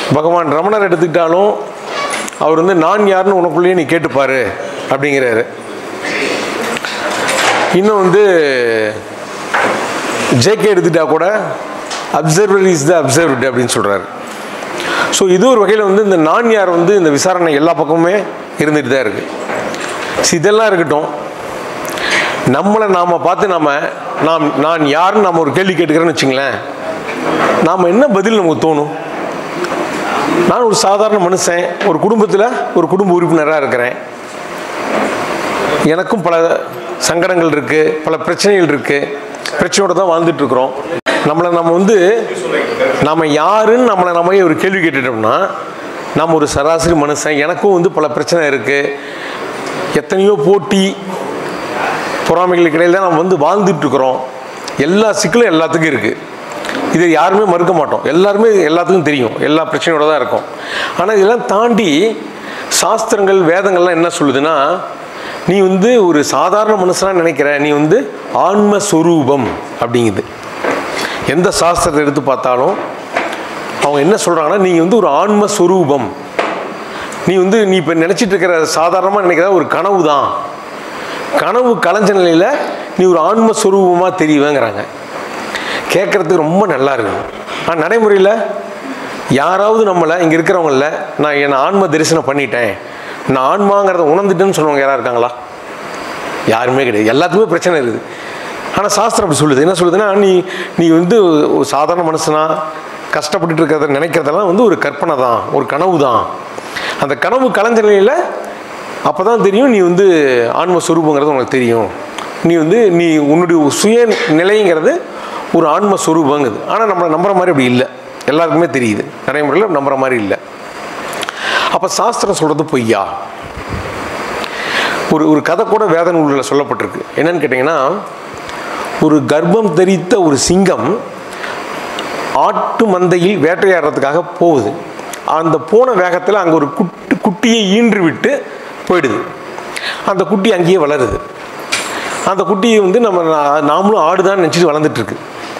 பகவான் ரமணர் எடுத்துக்கிட்டாலும் அவர் வந்து நான் யாருன்னு உனக்குள்ளேயே நீ கேட்டுப்பாரு அப்படிங்கிறாரு இன்னும் வந்து ஜேகே எடுத்துட்டா கூட அப்சர்வர் இஸ் த அப்சர்வ்டு அப்படின்னு சொல்கிறாரு ஸோ இது ஒரு வகையில் வந்து இந்த நான் யார் வந்து இந்த விசாரணை எல்லா பக்கமுமே இருந்துட்டு தான் இருக்குது ஸோ இதெல்லாம் இருக்கட்டும் நம்மளை நாம் பார்த்து நாம் நாம் நான் யாருன்னு நாம் ஒரு கேள்வி கேட்டுக்கிறேன்னு வச்சுங்களேன் நாம் என்ன பதில் நமக்கு தோணும் நான் ஒரு சாதாரண மனுஷன் ஒரு குடும்பத்தில் ஒரு குடும்ப உறுப்பினராக இருக்கிறேன் எனக்கும் பல சங்கடங்கள் இருக்குது பல பிரச்சனைகள் இருக்குது பிரச்சனையோட தான் வாழ்ந்துட்டு இருக்கிறோம் நம்மளை நம்ம வந்து நம்ம யாருன்னு நம்மளை நம்மளே ஒரு கேள்வி கேட்டுட்டோம்னா நம்ம ஒரு சராசரி மனுஷன் எனக்கும் வந்து பல பிரச்சனை இருக்குது எத்தனையோ போட்டி பொறாமைகளுக்கு இடையில தான் நம்ம வந்து வாழ்ந்துட்டு இருக்கிறோம் எல்லா சிக்கலும் எல்லாத்துக்கும் இருக்குது இதை யாருமே மறுக்க மாட்டோம் எல்லாருமே எல்லாத்துக்கும் தெரியும் எல்லா பிரச்சனையோட தான் இருக்கும் ஆனால் இதெல்லாம் தாண்டி சாஸ்திரங்கள் வேதங்கள்லாம் என்ன சொல்லுதுன்னா நீ வந்து ஒரு சாதாரண மனுஷனாக நினைக்கிற நீ வந்து ஆன்மஸ்வரூபம் அப்படிங்குது எந்த சாஸ்திரத்தை எடுத்து பார்த்தாலும் அவங்க என்ன சொல்கிறாங்கன்னா நீங்கள் வந்து ஒரு ஆன்மஸ்வரூபம் நீ வந்து நீ இப்போ நினச்சிட்டு இருக்கிற சாதாரணமாக நினைக்கிற ஒரு கனவு தான் கனவு கலைஞ்ச நிலையில் நீ ஒரு ஆன்மஸ்வரூபமாக தெரியவேங்கிறாங்க கேட்குறதுக்கு ரொம்ப நல்லா இருக்குது ஆனால் நடைமுறையில் யாராவது நம்மளை இங்கே இருக்கிறவங்கள நான் என்னை ஆன்ம தரிசனம் பண்ணிட்டேன் நான் ஆன்மாங்கிறத உணர்ந்துட்டேன்னு சொல்லுவாங்க யாராக இருக்காங்களா யாருமே கிடையாது எல்லாத்துக்குமே பிரச்சனை இருக்குது ஆனால் சாஸ்திரம் அப்படி சொல்லுது என்ன சொல்லுதுன்னா நீ நீ வந்து ஒரு சாதாரண மனுஷனா கஷ்டப்பட்டுட்டு இருக்கிறத நினைக்கிறதெல்லாம் வந்து ஒரு கற்பனை தான் ஒரு கனவு தான் அந்த கனவு கலைஞ்ச நிலையில் அப்போ தான் தெரியும் நீ வந்து ஆன்மஸ்வரூபங்கிறது உனக்கு தெரியும் நீ வந்து நீ உன்னுடைய சுய நிலைங்கிறது ஒரு ஆன்மஸ்வரூபங்குது ஆனால் நம்மளை நம்புற மாதிரி அப்படி இல்லை எல்லாருக்குமே தெரியுது நடைமுறையில் நம்புற மாதிரி இல்லை அப்போ சாஸ்திரம் சொல்கிறது பொய்யா ஒரு ஒரு கதை கூட வேத நூல்களில் சொல்லப்பட்டிருக்கு என்னன்னு கேட்டிங்கன்னா ஒரு கர்ப்பம் தரித்த ஒரு சிங்கம் ஆட்டு மந்தையில் வேட்டையாடுறதுக்காக போகுது அந்த போன வேகத்தில் அங்கே ஒரு குட்டி குட்டியை ஈன்று விட்டு போயிடுது அந்த குட்டி அங்கேயே வளருது அந்த குட்டியை வந்து நம்ம நா- நாமளும் ஆடுதான் நினச்சிட்டு வளர்ந்துட்டுருக்கு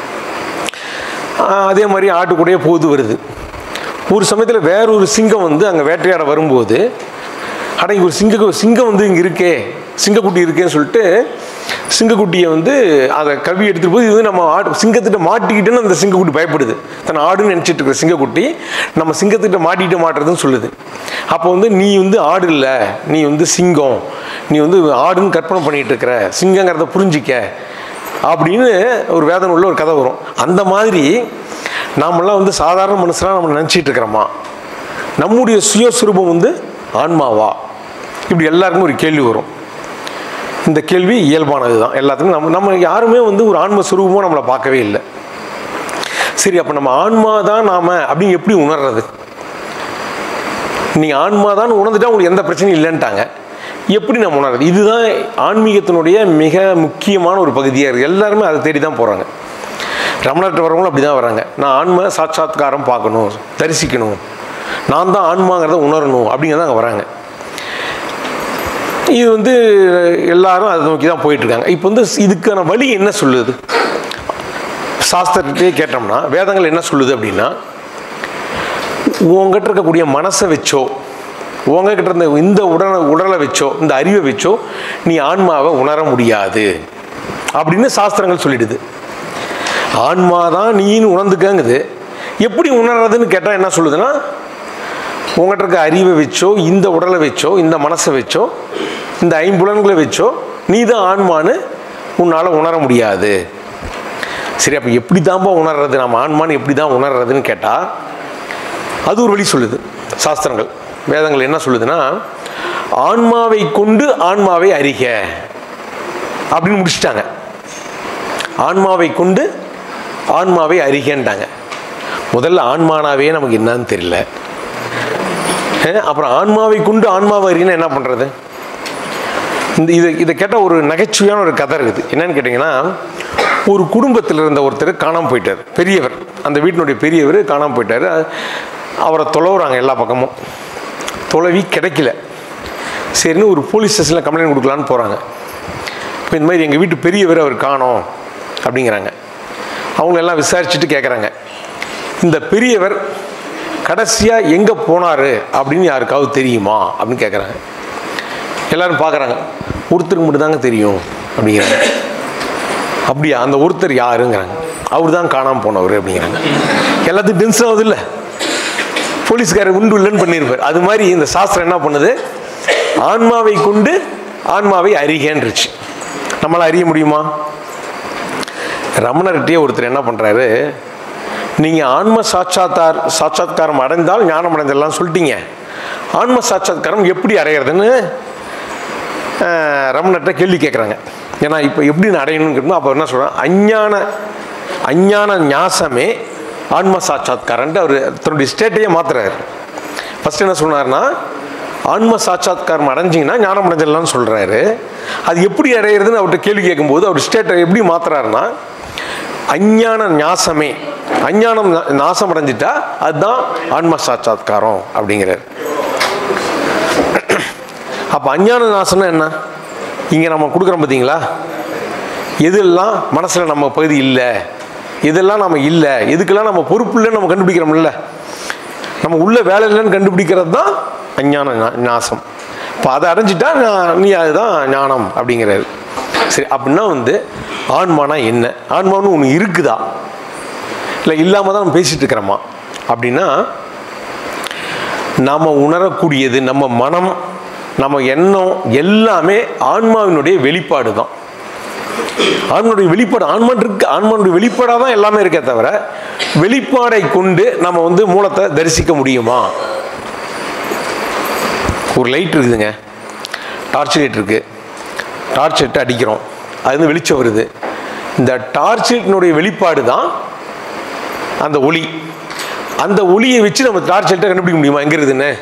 அதே மாதிரி ஆட்டு கூடயே போகுது வருது ஒரு சமயத்தில் வேற ஒரு சிங்கம் வந்து அங்கே வேட்டையாட வரும்போது அட இங்க ஒரு சிங்க சிங்கம் வந்து இங்கே இருக்கே சிங்கக்குட்டி இருக்கேன்னு சொல்லிட்டு சிங்கக்குட்டியை வந்து அதை கவி எடுத்துட்டு போய் இது வந்து நம்ம ஆடு சிங்கத்திட்ட மாட்டிக்கிட்டுன்னு அந்த சிங்கக்குட்டி பயப்படுது தன் ஆடுன்னு நினச்சிட்டு இருக்கிற சிங்கக்குட்டி நம்ம சிங்கத்திட்ட மாட்டிக்கிட்டு மாட்டுறதுன்னு சொல்லுது அப்போ வந்து நீ வந்து ஆடு இல்லை நீ வந்து சிங்கம் நீ வந்து ஆடுன்னு கற்பனை பண்ணிட்டு இருக்கிற சிங்கங்கிறத புரிஞ்சிக்க அப்படின்னு ஒரு வேதனை உள்ள ஒரு கதை வரும் அந்த மாதிரி நாமெல்லாம் வந்து சாதாரண மனுஷனாக நம்ம நினச்சிட்டு இருக்கிறோமா நம்முடைய சுயஸ்வரூபம் வந்து ஆன்மாவா இப்படி எல்லாருக்கும் ஒரு கேள்வி வரும் இந்த கேள்வி இயல்பானது தான் எல்லாத்துக்கும் நம்ம நம்ம யாருமே வந்து ஒரு ஆன்ம சுரூபமாக நம்மளை பார்க்கவே இல்லை சரி அப்போ நம்ம ஆன்மா தான் நாம் அப்படின்னு எப்படி உணர்றது நீங்கள் ஆன்மா தான் உணர்ந்துட்டா உங்களுக்கு எந்த பிரச்சனையும் இல்லைன்ட்டாங்க எப்படி நம்ம உணர்றது இதுதான் ஆன்மீகத்தினுடைய மிக முக்கியமான ஒரு பகுதியாக இருக்குது எல்லாருமே அதை தேடி தான் போகிறாங்க ரமணர்கிட்ட வரவங்களும் அப்படி தான் வராங்க நான் ஆன்ம சாட்சாத்காரம் பார்க்கணும் தரிசிக்கணும் நான் தான் ஆன்மாங்கிறத உணரணும் அப்படிங்கிறத அங்கே வராங்க இது வந்து எல்லாரும் அதை நோக்கி தான் போயிட்டுருக்காங்க இப்போ வந்து இதுக்கான வழி என்ன சொல்லுது சாஸ்திரத்தையே கேட்டோம்னா வேதங்கள் என்ன சொல்லுது அப்படின்னா உங்ககிட்ட இருக்கக்கூடிய மனசை வச்சோ உங்ககிட்ட இருந்த இந்த உடலை உடலை வச்சோ இந்த அறிவை வச்சோ நீ ஆன்மாவை உணர முடியாது அப்படின்னு சாஸ்திரங்கள் சொல்லிடுது ஆன்மா தான் நீன்னு உணர்ந்துக்கங்குது எப்படி உணர்றதுன்னு கேட்டால் என்ன சொல்லுதுன்னா உங்கள்கிட்ட இருக்க அறிவை வச்சோ இந்த உடலை வச்சோ இந்த மனசை வச்சோ இந்த ஐம்புலன்களை வச்சோ நீ தான் ஆன்மான்னு உன்னால் உணர முடியாது சரி அப்போ எப்படி தான்ப்பா உணர்றது நம்ம ஆன்மான்னு எப்படி தான் உணர்றதுன்னு கேட்டால் அது ஒரு வழி சொல்லுது சாஸ்திரங்கள் வேதங்கள் என்ன சொல்லுதுன்னா ஆன்மாவை கொண்டு ஆன்மாவை அறிக அப்படின்னு முடிச்சிட்டாங்க ஆன்மாவை கொண்டு ஆன்மாவை அறிகன்ட்டாங்க முதல்ல ஆன்மானாவே நமக்கு என்னன்னு தெரியல அஹ் அப்புறம் ஆன்மாவை கொண்டு ஆன்மாவை அறினா என்ன பண்ணுறது இந்த இதை இதை கேட்டால் ஒரு நகைச்சுவையான ஒரு கதை இருக்குது என்னன்னு கேட்டிங்கன்னா ஒரு குடும்பத்தில் இருந்த ஒருத்தர் காணாமல் போயிட்டார் பெரியவர் அந்த வீட்டினுடைய பெரியவர் காணாமல் போயிட்டார் அவரை தொலைவுறாங்க எல்லா பக்கமும் தொலைவி கிடைக்கல சரின்னு ஒரு போலீஸ் ஸ்டேஷனில் கம்ப்ளைண்ட் கொடுக்கலான்னு போகிறாங்க இப்போ இந்த மாதிரி எங்கள் வீட்டு பெரியவர் அவர் காணோம் அப்படிங்கிறாங்க அவங்களெல்லாம் விசாரிச்சுட்டு கேட்குறாங்க இந்த பெரியவர் கடைசியாக எங்கே போனார் அப்படின்னு யாருக்காவது தெரியுமா அப்படின்னு கேட்குறாங்க எல்லாரும் பார்க்குறாங்க ஒருத்தருக்கு மட்டும்தாங்க தெரியும் அப்படிங்கிறாங்க அப்படியா அந்த ஒருத்தர் யாருங்கிறாங்க அவர் தான் காணாமல் போனவர் அப்படிங்கிறாங்க எல்லாத்துக்கும் டென்ஷன் ஆகுது இல்லை போலீஸ்காரர் உண்டு இல்லைன்னு பண்ணியிருப்பார் அது மாதிரி இந்த சாஸ்திரம் என்ன பண்ணுது ஆன்மாவை கொண்டு ஆன்மாவை அறிகன்றுச்சு நம்மளால் அறிய முடியுமா ரமணர்கிட்டயே ஒருத்தர் என்ன பண்ணுறாரு நீங்கள் ஆன்ம சாட்சாத்தார் சாட்சாத்காரம் அடைந்தால் ஞானம் அடைந்தெல்லாம் சொல்லிட்டீங்க ஆன்ம சாட்சாத்காரம் எப்படி அடையிறதுன்னு ஆஹ், ரமணர்கிட்ட கேள்வி கேட்குறாங்க ஏன்னா இப்போ எப்படி நான் அடையணும்னு கேட்கணும் அப்போ என்ன சொல்கிறேன் அஞ்ஞான அஞ்ஞான ஞாசமே ஆன்ம சாட்சாத்காரன்ட்டு அவர் தன்னுடைய ஸ்டேட்டையே மாத்துறாரு ஃபர்ஸ்ட் என்ன சொன்னார்னா ஆன்ம சாட்சாத்காரம் அடைஞ்சிங்கன்னா ஞானம் அடைஞ்சிடலாம்னு சொல்கிறாரு அது எப்படி அடையிறதுன்னு அவர்கிட்ட கேள்வி கேட்கும்போது அவர் ஸ்டேட்டை எப்படி மாத்துறாருன்னா அஞ்ஞான ஞாசமே அஞ்ஞானம் நா- நாசம் அடைஞ்சிட்டா அதுதான் ஆன்ம சாட்சாத்காரம் அப்படிங்கிறார் அப்போ அஞ்ஞான நாசம்னா என்ன இங்கே நம்ம கொடுக்குறோம் பார்த்தீங்களா எதெல்லாம் மனசில் நம்ம பகுதி இல்லை எதெல்லாம் நம்ம இல்லை எதுக்கெல்லாம் நம்ம பொறுப்பு இல்லைன்னு நம்ம கண்டுபிடிக்கிறோம்ல நம்ம உள்ள வேலை இல்லைன்னு கண்டுபிடிக்கிறது தான் அஞ்ஞான நா- நாசம் இப்போ அதை அடைஞ்சிட்டா நான் நீ அதுதான் ஞானம் அப்படிங்கிறாரு சரி அப்படின்னா வந்து ஆன்மானா என்ன ஆன்மான்னு ஒன்று இருக்குதா இல்லை இல்லாமல் தான் நம்ம பேசிகிட்டு இருக்கிறோமா அப்படின்னா நாம் உணரக்கூடியது நம்ம மனம் நம்ம எண்ணம் எல்லாமே ஆன்மாவினுடைய வெளிப்பாடு தான் ஆன்மாவுடைய வெளிப்பாடு ஆன்மான் இருக்கு ஆன்மானுடைய வெளிப்பாடாக தான் எல்லாமே இருக்கே தவிர வெளிப்பாடை கொண்டு நம்ம வந்து மூலத்தை தரிசிக்க முடியுமா ஒரு லைட் இருக்குதுங்க டார்ச் லைட் இருக்கு டார்ச் லைட்டை அடிக்கிறோம் அது வந்து வெளிச்சம் வருது இந்த டார்ச் லைட்டினுடைய வெளிப்பாடு தான் அந்த ஒளி அந்த ஒளியை வச்சு நம்ம டார்ச் லைட்டை கண்டுபிடிக்க முடியுமா எங்கே இருக்குதுன்னு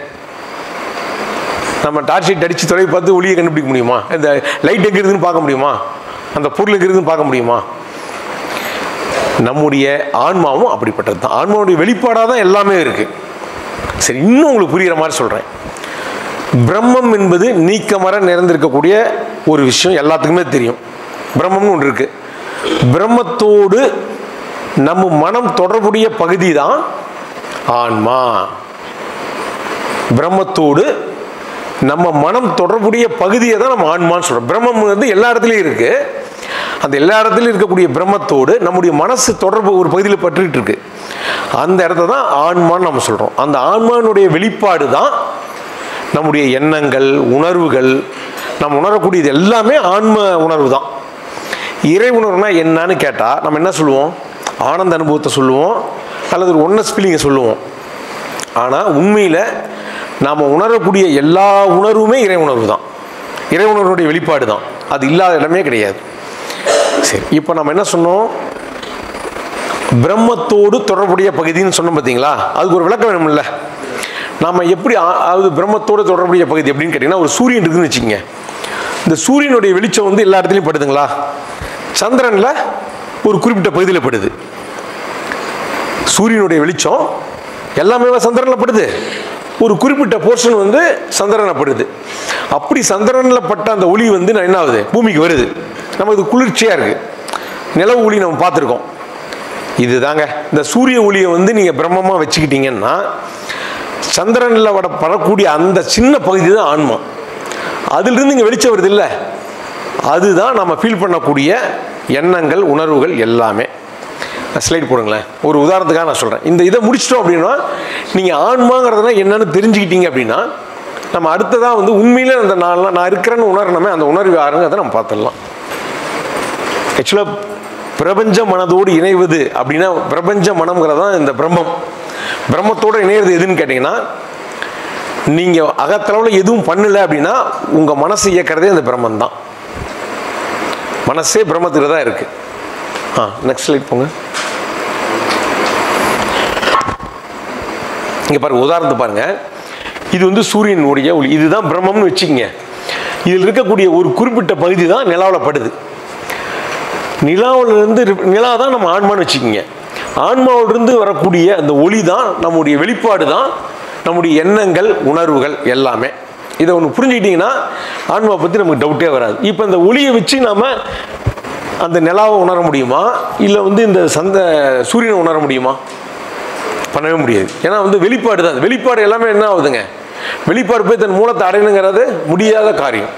நம்ம டார்ச் லைட் அடித்து தொலைவு பார்த்து ஒளியை கண்டுபிடிக்க முடியுமா இந்த லைட் எங்கே இருக்குதுன்னு பார்க்க முடியுமா அந்த பொருள் எங்கே இருக்குதுன்னு பார்க்க முடியுமா நம்முடைய ஆன்மாவும் அப்படிப்பட்டது தான் ஆன்மாவுடைய வெளிப்பாடாக தான் எல்லாமே இருக்குது சரி இன்னும் உங்களுக்கு புரிகிற மாதிரி சொல்கிறேன் பிரம்மம் என்பது நீக்கமர நிறைந்திருக்கக்கூடிய ஒரு விஷயம் எல்லாத்துக்குமே தெரியும் பிரம்மம்னு ஒன்று இருக்குது பிரம்மத்தோடு நம்ம மனம் தொடர்புடைய பகுதி தான் ஆன்மா பிரம்மத்தோடு நம்ம மனம் தொடர்புடைய பகுதியை தான் நம்ம ஆன்மான்னு சொல்கிறோம் பிரம்மம் வந்து எல்லா இடத்துலையும் இருக்குது அந்த எல்லா இடத்துலையும் இருக்கக்கூடிய பிரம்மத்தோடு நம்முடைய மனசு தொடர்பு ஒரு பகுதியில் பற்றிட்டு இருக்கு அந்த இடத்த தான் ஆன்மான்னு நம்ம சொல்கிறோம் அந்த ஆன்மானுடைய வெளிப்பாடு தான் நம்முடைய எண்ணங்கள் உணர்வுகள் நம்ம உணரக்கூடியது எல்லாமே ஆன்ம உணர்வு தான் இறை உணர்வுனா என்னன்னு கேட்டால் நம்ம என்ன சொல்லுவோம் ஆனந்த அனுபவத்தை சொல்லுவோம் அல்லது ஒரு ஒன்னஸ் ஃபீலிங்கை சொல்லுவோம் ஆனால் உண்மையில் நாம் உணரக்கூடிய எல்லா உணர்வுமே இறை உணர்வு தான் இறை உணர்வுடைய வெளிப்பாடு தான் அது இல்லாத இடமே கிடையாது சரி இப்போ நம்ம என்ன சொன்னோம் பிரம்மத்தோடு தொடர்புடைய பகுதின்னு சொன்னோம் பார்த்தீங்களா அதுக்கு ஒரு விளக்கம் வேணும்ல நாம் எப்படி ஆ- அதாவது பிரம்மத்தோடு தொடர்புடைய பகுதி எப்படின்னு கேட்டிங்கன்னா ஒரு சூரியன் இருக்குதுன்னு வச்சுக்கோங்க இந்த சூரியனுடைய வெளிச்சம் வந்து எல்லா இடத்துலையும் படுதுங்களா சந்திரனில் ஒரு குறிப்பிட்ட பகுதியில் படுது சூரியனுடைய வெளிச்சம் எல்லாமே சந்திரனில் படுது ஒரு குறிப்பிட்ட போர்ஷன் வந்து சந்திரனில் படுது அப்படி சந்திரனில் பட்ட அந்த ஒளி வந்து நான் என்ன ஆகுது பூமிக்கு வருது நமக்கு குளிர்ச்சியாக இருக்குது நிலவு ஒளி நம்ம பார்த்துருக்கோம் இதுதாங்க இந்த சூரிய ஒளியை வந்து நீங்கள் பிரம்மமாக வச்சுக்கிட்டீங்கன்னா சந்திரனில் வட படக்கூடிய அந்த சின்ன பகுதி தான் ஆன்மா அதிலிருந்து இங்கே வெளிச்சம் வருது இல்லை அதுதான் நம்ம ஃபீல் பண்ணக்கூடிய எண்ணங்கள் உணர்வுகள் எல்லாமே ஸ்லைட் போடுங்களேன் ஒரு உதாரணத்துக்காக நான் சொல்கிறேன் இந்த இதை முடிச்சிட்டோம் அப்படின்னா நீங்கள் ஆன்மாங்கிறதுனா என்னன்னு தெரிஞ்சுக்கிட்டீங்க அப்படின்னா நம்ம அடுத்ததாக வந்து உண்மையிலே அந்த நான் நான் இருக்கிறேன்னு உணரணுமே அந்த உணர்வு யாருங்கிறத நம்ம பார்த்துடலாம் ஆக்சுவலாக பிரபஞ்ச மனதோடு இணைவது அப்படின்னா பிரபஞ்ச மனம்ங்கிறது தான் இந்த பிரம்மம் பிரம்மத்தோடு இணையிறது எதுன்னு கேட்டிங்கன்னா நீங்கள் அகத்தளவில் எதுவும் பண்ணல அப்படின்னா உங்கள் மனசு இயக்கிறதே இந்த பிரம்மன் தான் மனசே பிரம்மத்துக்கு தான் இருக்குது ஆ நெக்ஸ்ட் ஸ்லைட் போங்க இங்கே பாருங்க உதாரணத்தை பாருங்க இது வந்து சூரியனுடைய ஒளி இதுதான் பிரம்மம்னு வச்சுக்கங்க இதில் இருக்கக்கூடிய ஒரு குறிப்பிட்ட பகுதி தான் நிலாவில் படுது நிலாவிலிருந்து நிலா தான் நம்ம ஆன்மான்னு வச்சுக்கோங்க ஆன்மாவிலிருந்து வரக்கூடிய அந்த ஒளி தான் நம்முடைய வெளிப்பாடு தான் நம்முடைய எண்ணங்கள் உணர்வுகள் எல்லாமே இதை ஒன்று புரிஞ்சுக்கிட்டிங்கன்னா ஆன்மா பற்றி நமக்கு டவுட்டே வராது இப்போ இந்த ஒளியை வச்சு நாம் அந்த நிலாவை உணர முடியுமா இல்லை வந்து இந்த சந்த சூரியனை உணர முடியுமா பண்ணவே முடியாது ஏன்னா வந்து வெளிப்பாடு தான் வெளிப்பாடு எல்லாமே என்ன ஆகுதுங்க வெளிப்பாடு போய் தன் மூலத்தை அடையணுங்கிறது முடியாத காரியம்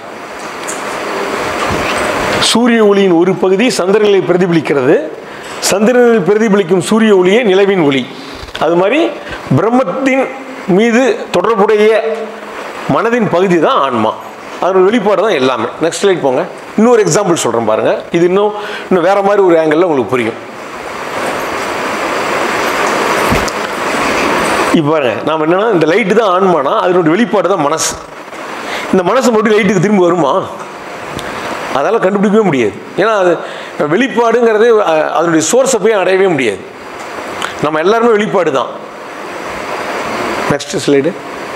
சூரிய ஒளியின் ஒரு பகுதி சந்திரனில் பிரதிபலிக்கிறது சந்திரனில் பிரதிபலிக்கும் சூரிய ஒளியே நிலவின் ஒளி அது மாதிரி பிரம்மத்தின் மீது தொடர்புடைய மனதின் பகுதி தான் ஆன்மா அதோட வெளிப்பாடு தான் எல்லாமே நெக்ஸ்ட் லைட் போங்க இன்னொரு எக்ஸாம்பிள் சொல்கிறேன் பாருங்க இது இன்னும் இன்னும் வேற மாதிரி ஒரு ஆங்கிளில் உங்களுக்கு புரியும் இப்போ பாருங்க நாம் என்னன்னா இந்த லைட்டு தான் ஆன்மானா அதனுடைய வெளிப்பாடு தான் மனசு இந்த மனசு மட்டும் லைட்டுக்கு திரும்ப வருமா அதெல்லாம் கண்டுபிடிக்கவே முடியாது ஏன்னா அது வெளிப்பாடுங்கிறது அஹ், அதனுடைய சோர்ஸை போய் அடையவே முடியாது நம்ம எல்லாருமே வெளிப்பாடு தான் நெக்ஸ்ட் ஸ்லைடு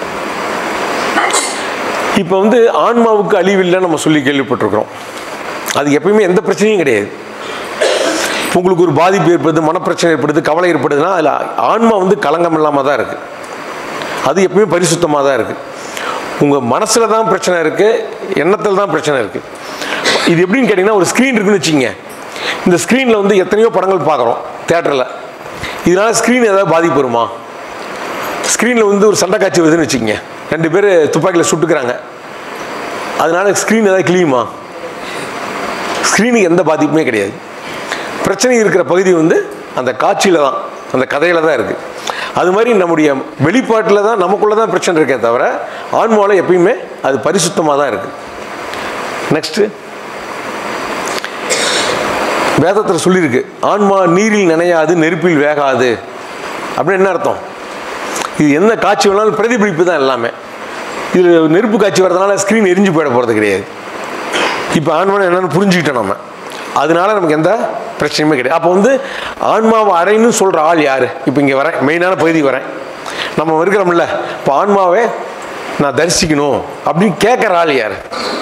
இப்போ வந்து ஆன்மாவுக்கு அழிவில்லை நம்ம சொல்லி கேள்விப்பட்டிருக்கிறோம் அது எப்பயுமே எந்த பிரச்சனையும் கிடையாது உங்களுக்கு ஒரு பாதிப்பு ஏற்படுது மனப்பிரச்சனை ஏற்படுது கவலை ஏற்படுதுன்னா அதில் ஆன்மா வந்து களங்கம் இல்லாமல் தான் இருக்குது அது எப்பயுமே பரிசுத்தமாக தான் இருக்குது உங்கள் மனசில் தான் பிரச்சனை இருக்குது எண்ணத்தில் தான் பிரச்சனை இருக்குது இது எப்படின்னு கேட்டிங்கன்னா ஒரு ஸ்க்ரீன் இருக்குன்னு வச்சுங்க இந்த ஸ்க்ரீனில் வந்து எத்தனையோ படங்கள் பார்க்குறோம் தேட்டரில் இதனால் ஸ்க்ரீன் ஏதாவது பாதிப்பு வருமா ஸ்க்ரீனில் வந்து ஒரு சண்டை காட்சி வருதுன்னு வச்சுக்கோங்க ரெண்டு பேர் துப்பாக்கியில் சுட்டுக்கிறாங்க அதனால ஸ்க்ரீன் ஏதாவது கிளியுமா ஸ்க்ரீனுக்கு எந்த பாதிப்புமே கிடையாது பிரச்சனை இருக்கிற பகுதி வந்து அந்த காட்சியில் தான் அந்த கதையில் தான் இருக்குது அது மாதிரி நம்முடைய வெளிப்பாட்டில் தான் நமக்குள்ளே தான் பிரச்சனை இருக்கே தவிர ஆன்மாவில் எப்பயுமே அது பரிசுத்தமாக தான் இருக்குது நெக்ஸ்ட்டு வேதத்தில் சொல்லியிருக்கு ஆன்மா நீரில் நனையாது நெருப்பில் வேகாது அப்படின்னு என்ன அர்த்தம் இது என்ன காட்சி வேணாலும் பிரதிபலிப்பு தான் எல்லாமே இது நெருப்பு காட்சி வர்றதுனால ஸ்க்ரீன் எரிஞ்சு போயிட போகிறது கிடையாது இப்போ ஆன்மாவை என்னன்னு புரிஞ்சுக்கிட்டோம் நம்ம அதனால நமக்கு எந்த பிரச்சனையுமே கிடையாது அப்போ வந்து ஆன்மாவை அடையணும்னு சொல்கிற ஆள் யார் இப்போ இங்கே வரேன் மெயினான பகுதி வரேன் நம்ம இருக்கிறோம்ல இப்போ ஆன்மாவை நான் தரிசிக்கணும் அப்படின்னு கேட்குற ஆள் யார்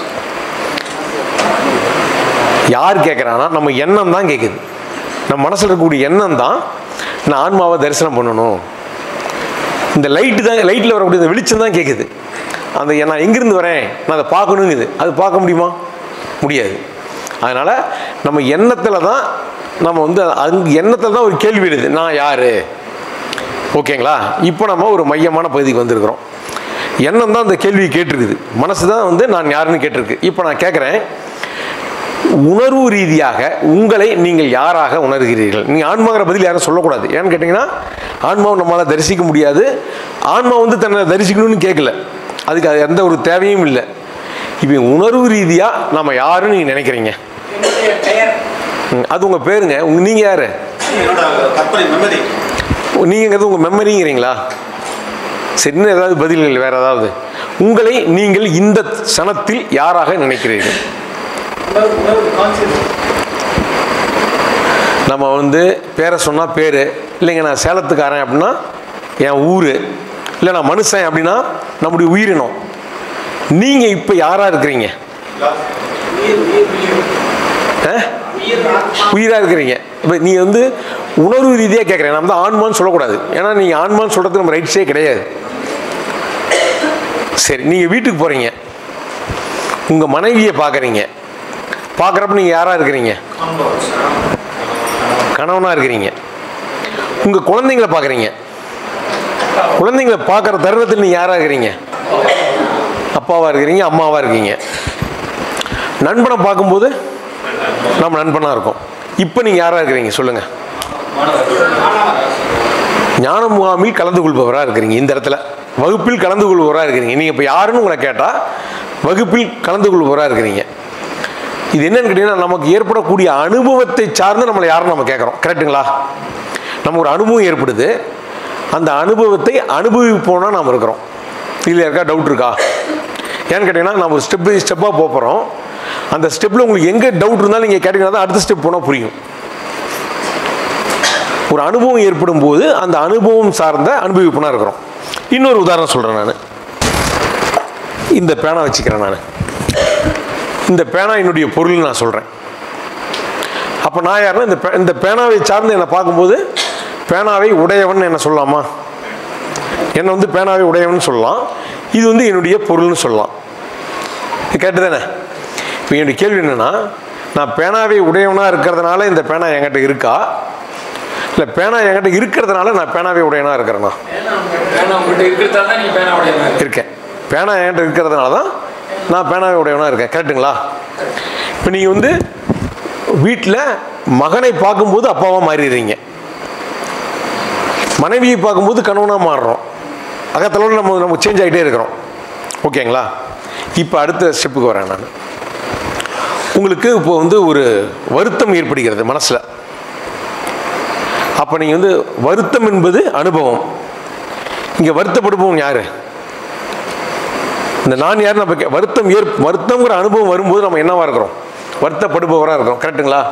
யார் கேட்குறான்னா நம்ம எண்ணம் தான் கேட்குது நம்ம மனசில் இருக்கக்கூடிய எண்ணம் தான் நான் ஆன்மாவை தரிசனம் பண்ணணும் இந்த லைட்டு தான் லைட்டில் வரக்கூடிய இந்த வெளிச்சம் தான் கேட்குது அந்த நான் எங்கேருந்து வரேன் நான் அதை பார்க்கணுங்குது அது பார்க்க முடியுமா முடியாது அதனால் நம்ம எண்ணத்தில் தான் நம்ம வந்து அங்கே எண்ணத்தில் தான் ஒரு கேள்வி எழுது நான் யார் ஓகேங்களா இப்போ நம்ம ஒரு மையமான பகுதிக்கு வந்திருக்கிறோம் எண்ணம் தான் அந்த கேள்வியை கேட்டிருக்குது மனசு தான் வந்து நான் யாருன்னு கேட்டிருக்கு இப்போ நான் கேட்குறேன் உணர்வு ரீதியாக உங்களை நீங்கள் யாராக உணர்கிறீர்கள் நீங்கள் ஆன்மாங்கிற பதில் யாரும் சொல்லக்கூடாது ஏன்னு கேட்டிங்கன்னா ஆன்மாவை நம்மளால் தரிசிக்க முடியாது ஆன்மா வந்து தன்னை தரிசிக்கணும்னு கேட்கல அதுக்கு அது எந்த ஒரு தேவையும் இல்லை இப்போ உணர்வு ரீதியாக நம்ம யாருன்னு நீங்கள் நினைக்கிறீங்க என்னுடைய பெயர் ம், அது உங்கள் பேருங்க உங்க நீங்கள் யார் என்னோட கற்பனை மெமரி நீங்கிறது உங்கள் மெமரிங்கிறீங்களா சரி இன்னும் ஏதாவது பதில்கள் வேறு ஏதாவது உங்களை நீங்கள் இந்த சனத்தில் யாராக நினைக்கிறீர்கள் உணர்வு உணர்வு கான்சியஸ் நம்ம வந்து பேரை சொன்னால் பேர் இல்லைங்க நான் சேலத்துக்காரன் அப்படின்னா என் ஊர் இல்லை நான் மனுஷன் அப்படின்னா நம்முடைய உயிரினம் நீங்கள் இப்போ யாராக இருக்கிறீங்க உயிர் உயிர் உயிர் ஆ? உயிர் ஆத்மா உயிராக இருக்கிறீங்க இப்போ நீ வந்து உணர்வு ரீதியாக கேட்குறேன் நம்ம தான் ஆன்மான்னு சொல்லக்கூடாது ஏன்னா நீங்கள் ஆன்மான்னு சொல்கிறதுக்கு நம்ம ரைட்ஸே கிடையாது சரி நீங்கள் வீட்டுக்கு போகிறீங்க உங்கள் மனைவியை பார்க்குறீங்க பார்க்குறப்ப நீங்கள் யாராக இருக்கிறீங்க கணவனாக இருக்கிறீங்க உங்கள் குழந்தைங்கள பார்க்குறீங்க குழந்தைங்கள பார்க்குற தருணத்தில் நீங்கள் யாராக இருக்கிறீங்க அப்பாவாக இருக்கிறீங்க அம்மாவாக இருக்கீங்க நண்பனை பார்க்கும்போது நம்ம நண்பனாக இருக்கோம் இப்போ நீங்கள் யாராக இருக்கிறீங்க சொல்லுங்கள் ஞான முகாமில் கலந்து கொள்பவராக இருக்கிறீங்க இந்த இடத்துல வகுப்பில் கலந்து கொள்பவராக இருக்கிறீங்க நீங்கள் இப்போ யாருன்னு உங்களை கேட்டால் வகுப்பில் கலந்து கொள்பவராக இருக்கிறீங்க இது என்னன்னு கேட்டிங்கன்னா நமக்கு ஏற்படக்கூடிய அனுபவத்தை சார்ந்து நம்மளை யாரும் நம்ம கேட்குறோம் கரெக்டுங்களா நம்ம ஒரு அனுபவம் ஏற்படுது அந்த அனுபவத்தை அனுபவிப்போனால் நாம் இருக்கிறோம் இதில் இருக்கா டவுட் இருக்கா ஏன்னு கேட்டிங்கன்னா நம்ம ஒரு ஸ்டெப் பை ஸ்டெப்பாக போகிறோம் அந்த ஸ்டெப்பில் உங்களுக்கு எங்கே டவுட் இருந்தாலும் நீங்கள் கேட்டிங்கன்னா தான் அடுத்த ஸ்டெப் போனால் புரியும் ஒரு அனுபவம் ஏற்படும் போது அந்த அனுபவம் சார்ந்த அனுபவிப்புனா இருக்கிறோம் இன்னொரு உதாரணம் சொல்கிறேன் நான் இந்த பேனா வச்சுக்கிறேன் நான் இந்த பேனா என்னுடைய பொருள் நான் சொல்கிறேன் அப்போ நான் யாருன்னா இந்த பே- இந்த பேனாவை சார்ந்து என்னை பார்க்கும்போது பேனாவை உடையவன் என்ன சொல்லலாமா என்னை வந்து பேனாவை உடையவன் சொல்லலாம் இது வந்து என்னுடைய பொருள்னு சொல்லலாம் கேட்டு தானே இப்போ என்னுடைய கேள்வி என்னென்னா நான் பேனாவை உடையவனாக இருக்கிறதுனால இந்த பேனா என்கிட்ட இருக்கா இல்லை பேனா என்கிட்ட இருக்கிறதுனால நான் பேனாவே உடையனா இருக்கிறேண்ணா பேனா உங்ககிட்ட இருக்கிறதா தான் நீங்க பேனா உடைய மாதிரி இருக்கேன் பேனா என்கிட்ட இருக்கிறதுனால தான் நான் பேனாவே உடையவனா இருக்கேன் கரெக்டுங்களா இப்போ நீங்கள் வந்து வீட்டில் மகனை பார்க்கும்போது அப்பாவாக மாறிடுறீங்க மனைவியை பார்க்கும்போது கணவனாக மாறுறோம் அகத்தளவில் நம்ம நம்ம சேஞ்ச் ஆகிட்டே இருக்கிறோம் ஓகேங்களா இப்போ அடுத்த ஸ்டெப்புக்கு வரேன் நான் உங்களுக்கு இப்போ வந்து ஒரு வருத்தம் ஏற்படுகிறது மனசில் அப்போ நீங்கள் வந்து வருத்தம் என்பது அனுபவம் இங்கே வருத்தப்படுபவன் யார் இந்த நான் யார் நம்ம கே- வருத்தம் ஏற் வருத்தங்கிற அனுபவம் வரும்போது நம்ம என்னவா இருக்கிறோம் வருத்தப்படுபவராக இருக்கிறோம் கரெக்ட்டுங்களா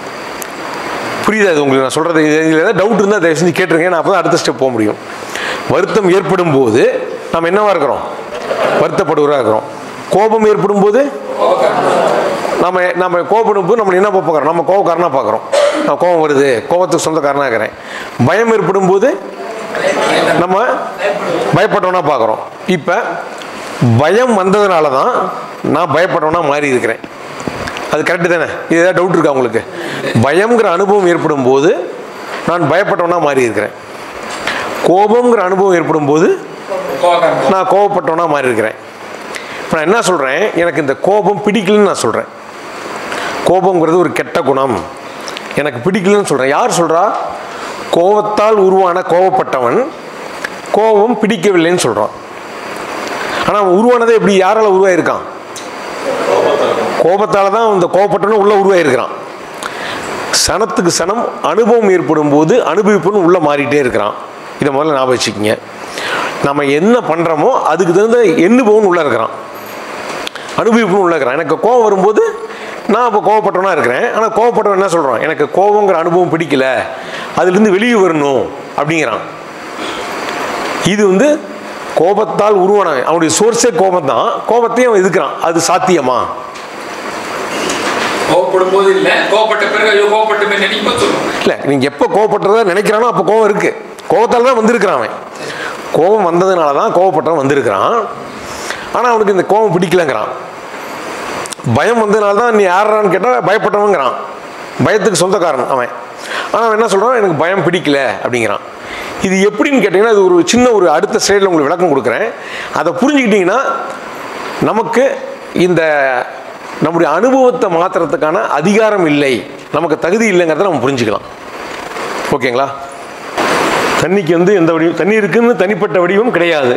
புரியுதா இது உங்களுக்கு நான் சொல்கிறது இதில் ஏதாவது டவுட் இருந்தால் தயவு செஞ்சு கேட்டுருங்க நான் அப்போ தான் அடுத்த ஸ்டெப் போக முடியும் வருத்தம் ஏற்படும் போது நம்ம என்னவா இருக்கிறோம் வருத்தப்படுவராக இருக்கிறோம் கோபம் ஏற்படும் போது நம்ம நம்ம கோபப்படும் போது நம்ம என்ன பார்க்குறோம் நம்ம கோபக்காரனாக பார்க்குறோம் நான் கோபம் வருது கோபத்துக்கு சொந்தக்காரனாக இருக்கிறேன் பயம் ஏற்படும் போது நம்ம பயப்பட்டவனா பார்க்குறோம் இப்போ பயம் வந்ததுனால தான் நான் பயப்பட்டவனா மாறி இருக்கிறேன் அது கரெக்டு தானே இது ஏதாவது டவுட் இருக்கா உங்களுக்கு பயம்ங்கிற அனுபவம் ஏற்படும் போது நான் பயப்பட்டவனா மாறி இருக்கிறேன் கோபம்ங்கிற அனுபவம் ஏற்படும் போது கோவக்காரன் நான் கோவப்பட்டவனா மாறி இருக்கிறேன் இப்போ நான் என்ன சொல்கிறேன் எனக்கு இந்த கோபம் பிடிக்கலன்னு நான் சொல்கிறேன் கோபங்கிறது ஒரு கெட்ட குணம் எனக்கு பிடிக்கலன்னு சொல்கிறேன் யார் சொல்கிறா கோபத்தால் உருவான கோவப்பட்டவன் கோபம் பிடிக்கவில்லைன்னு சொல்கிறான் ஆனால் அவன் உருவானதே எப்படி யாரால் உருவாயிருக்கான் கோபத்தால் தான் இந்த கோபப்பட்டவன் உள்ளே உருவாயிருக்கிறான் சனத்துக்கு சனம் அனுபவம் ஏற்படும் போது அனுபவிப்புன்னு உள்ளே மாறிட்டே இருக்கிறான் இதை முதல்ல ஞாபகம் வச்சுக்கிங்க நம்ம என்ன பண்ணுறோமோ அதுக்கு தகுந்த எண்ணுபவன் உள்ளே இருக்கிறான் அனுபவிப்புன்னு உள்ள இருக்கிறான் எனக்கு கோபம் வரும்போது நான் இப்போ கோவப்பட்டவனா இருக்கிறேன் ஆனால் கோவப்பட்டவன் என்ன சொல்கிறான் எனக்கு கோபங்கிற அனுபவம் பிடிக்கல அதுலேருந்து வெளியே வரணும் அப்படிங்கிறான் இது வந்து கோபத்தால் உருவானவன் அவனுடைய சோர்ஸே கோபம் தான் கோபத்தையும் அவன் எதுக்குறான் அது சாத்தியமா கோவப்படும் போது இல்ல கோவப்பட்ட பிறகு ஐயோ கோவப்பட்டுமே நினைக்கும் சொல்லுவோம் இல்லை நீங்கள் எப்போ கோவப்பட்டதா நினைக்கிறானோ அப்போ கோவம் இருக்குது கோவத்தால் தான் வந்திருக்கிறான் அவன் கோபம் வந்ததுனால தான் கோவப்பட்டவன் வந்திருக்கிறான் ஆனால் அவனுக்கு இந்த கோபம் பிடிக்கலங்கிறான் பயம் வந்ததுனால தான் நீ யாரான்னு கேட்டால் பயப்பட்டவங்கிறான் பயத்துக்கு சொந்தக்காரன் அவன் ஆனால் அவன் என்ன சொல்கிறான் எனக்கு பயம் பிடிக்கல அப்படிங்கிறான் இது எப்படின்னு கேட்டிங்கன்னா இது ஒரு சின்ன ஒரு அடுத்த ஸ்டைலில் உங்களுக்கு விளக்கம் கொடுக்குறேன் அதை புரிஞ்சுக்கிட்டிங்கன்னா நமக்கு இந்த நம்முடைய அனுபவத்தை மாற்றுறதுக்கான அதிகாரம் இல்லை நமக்கு தகுதி இல்லைங்கிறத நம்ம புரிஞ்சுக்கலாம் ஓகேங்களா தண்ணிக்கு வந்து எந்த வடிவம் தண்ணி இருக்குன்னு தனிப்பட்ட வடிவம் கிடையாது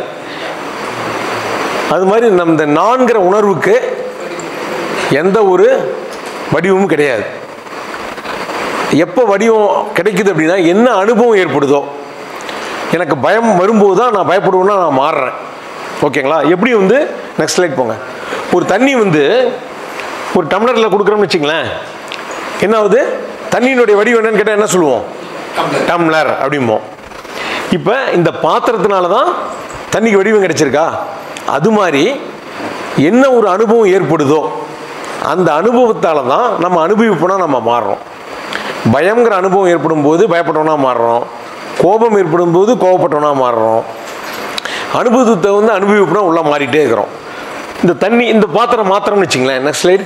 அது மாதிரி நம்ம இந்த நான்கிற உணர்வுக்கு எந்த ஒரு வடிவமும் கிடையாது எப்போ வடிவம் கிடைக்குது அப்படின்னா என்ன அனுபவம் ஏற்படுதோ எனக்கு பயம் வரும்போது தான் நான் பயப்படுவேன்னா நான் மாறுறேன் ஓகேங்களா எப்படி வந்து நெக்ஸ்ட் ஸ்லைட் போங்க ஒரு தண்ணி வந்து ஒரு டம்ளரில் கொடுக்குறோம்னு வச்சுங்களேன் என்ன ஆகுது தண்ணியினுடைய வடிவம் என்னன்னு கேட்டால் என்ன சொல்லுவோம் டம்ளர். டம்ளர் அப்படிம்போம் இப்போ இந்த பாத்திரத்தினால தான் தண்ணிக்கு வடிவம் கிடைச்சிருக்கா அது மாதிரி என்ன ஒரு அனுபவம் ஏற்படுதோ அந்த அனுபவத்தால் தான் நம்ம அனுபவிப்போனா நம்ம மாறுறோம் பயங்கிற அனுபவம் ஏற்படும் போது பயப்பட்டவனா மாறுறோம் கோபம் ஏற்படும் போது கோபப்பட்டவனா மாறுறோம் அனுபவத்தை வந்து அனுபவிப்புனா உள்ள மாறிட்டே இருக்கிறோம் இந்த தண்ணி இந்த பாத்திரம் மாத்திரம்னு வச்சுங்களேன் நெக்ஸ்ட் ஸ்லைடு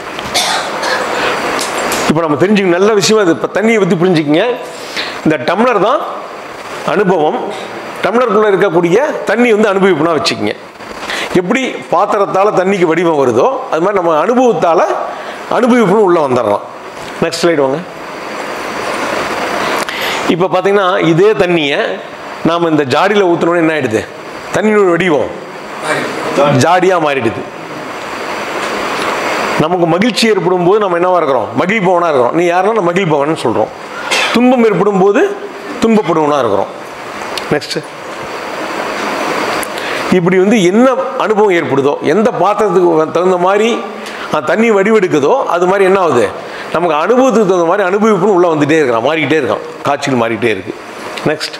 இப்போ நம்ம தெரிஞ்சுக்க நல்ல விஷயம் அது இப்போ தண்ணியை பற்றி புரிஞ்சுக்கிங்க இந்த டம்ளர் தான் அனுபவம் டம்ளருக்குள்ளே இருக்கக்கூடிய தண்ணி வந்து அனுபவிப்புனா வச்சுக்கிங்க எப்படி பாத்திரத்தால் தண்ணிக்கு வடிவம் வருதோ அது மாதிரி நம்ம அனுபவத்தால் அனுபவிப்புன்னு உள்ளே வந்துடலாம் நெக்ஸ்ட் ஸ்லைடு வாங்க இப்போ பார்த்தீங்கன்னா இதே தண்ணியை நாம் இந்த ஜாடியில் ஊற்றினோன்னு என்ன ஆயிடுது தண்ணியோட வடிவம் மாதிரி ஜாடியாக மாறிடுது நமக்கு மகிழ்ச்சி ஏற்படும் போது நம்ம என்னவா இருக்கிறோம் மகிழ்பவனாக இருக்கிறோம் நீ யாருன்னா நான் மகிழ்பவன் சொல்கிறோம் துன்பம் ஏற்படும் போது துன்பப்படுவனாக இருக்கிறோம் நெக்ஸ்ட் இப்படி வந்து என்ன அனுபவம் ஏற்படுதோ எந்த பாத்திரத்துக்கு தகுந்த மாதிரி அந்த தண்ணி வடிவெடுக்குதோ அது மாதிரி என்ன ஆகுது நமக்கு அனுபவத்துக்கு தகுந்த மாதிரி அனுபவிப்புன்னு உள்ளே வந்துட்டே இருக்கிறான் மாறிக்கிட்டே இருக்கான் காட்சிகள் மாறிக்கிட்டே இருக்கு நெக்ஸ்ட்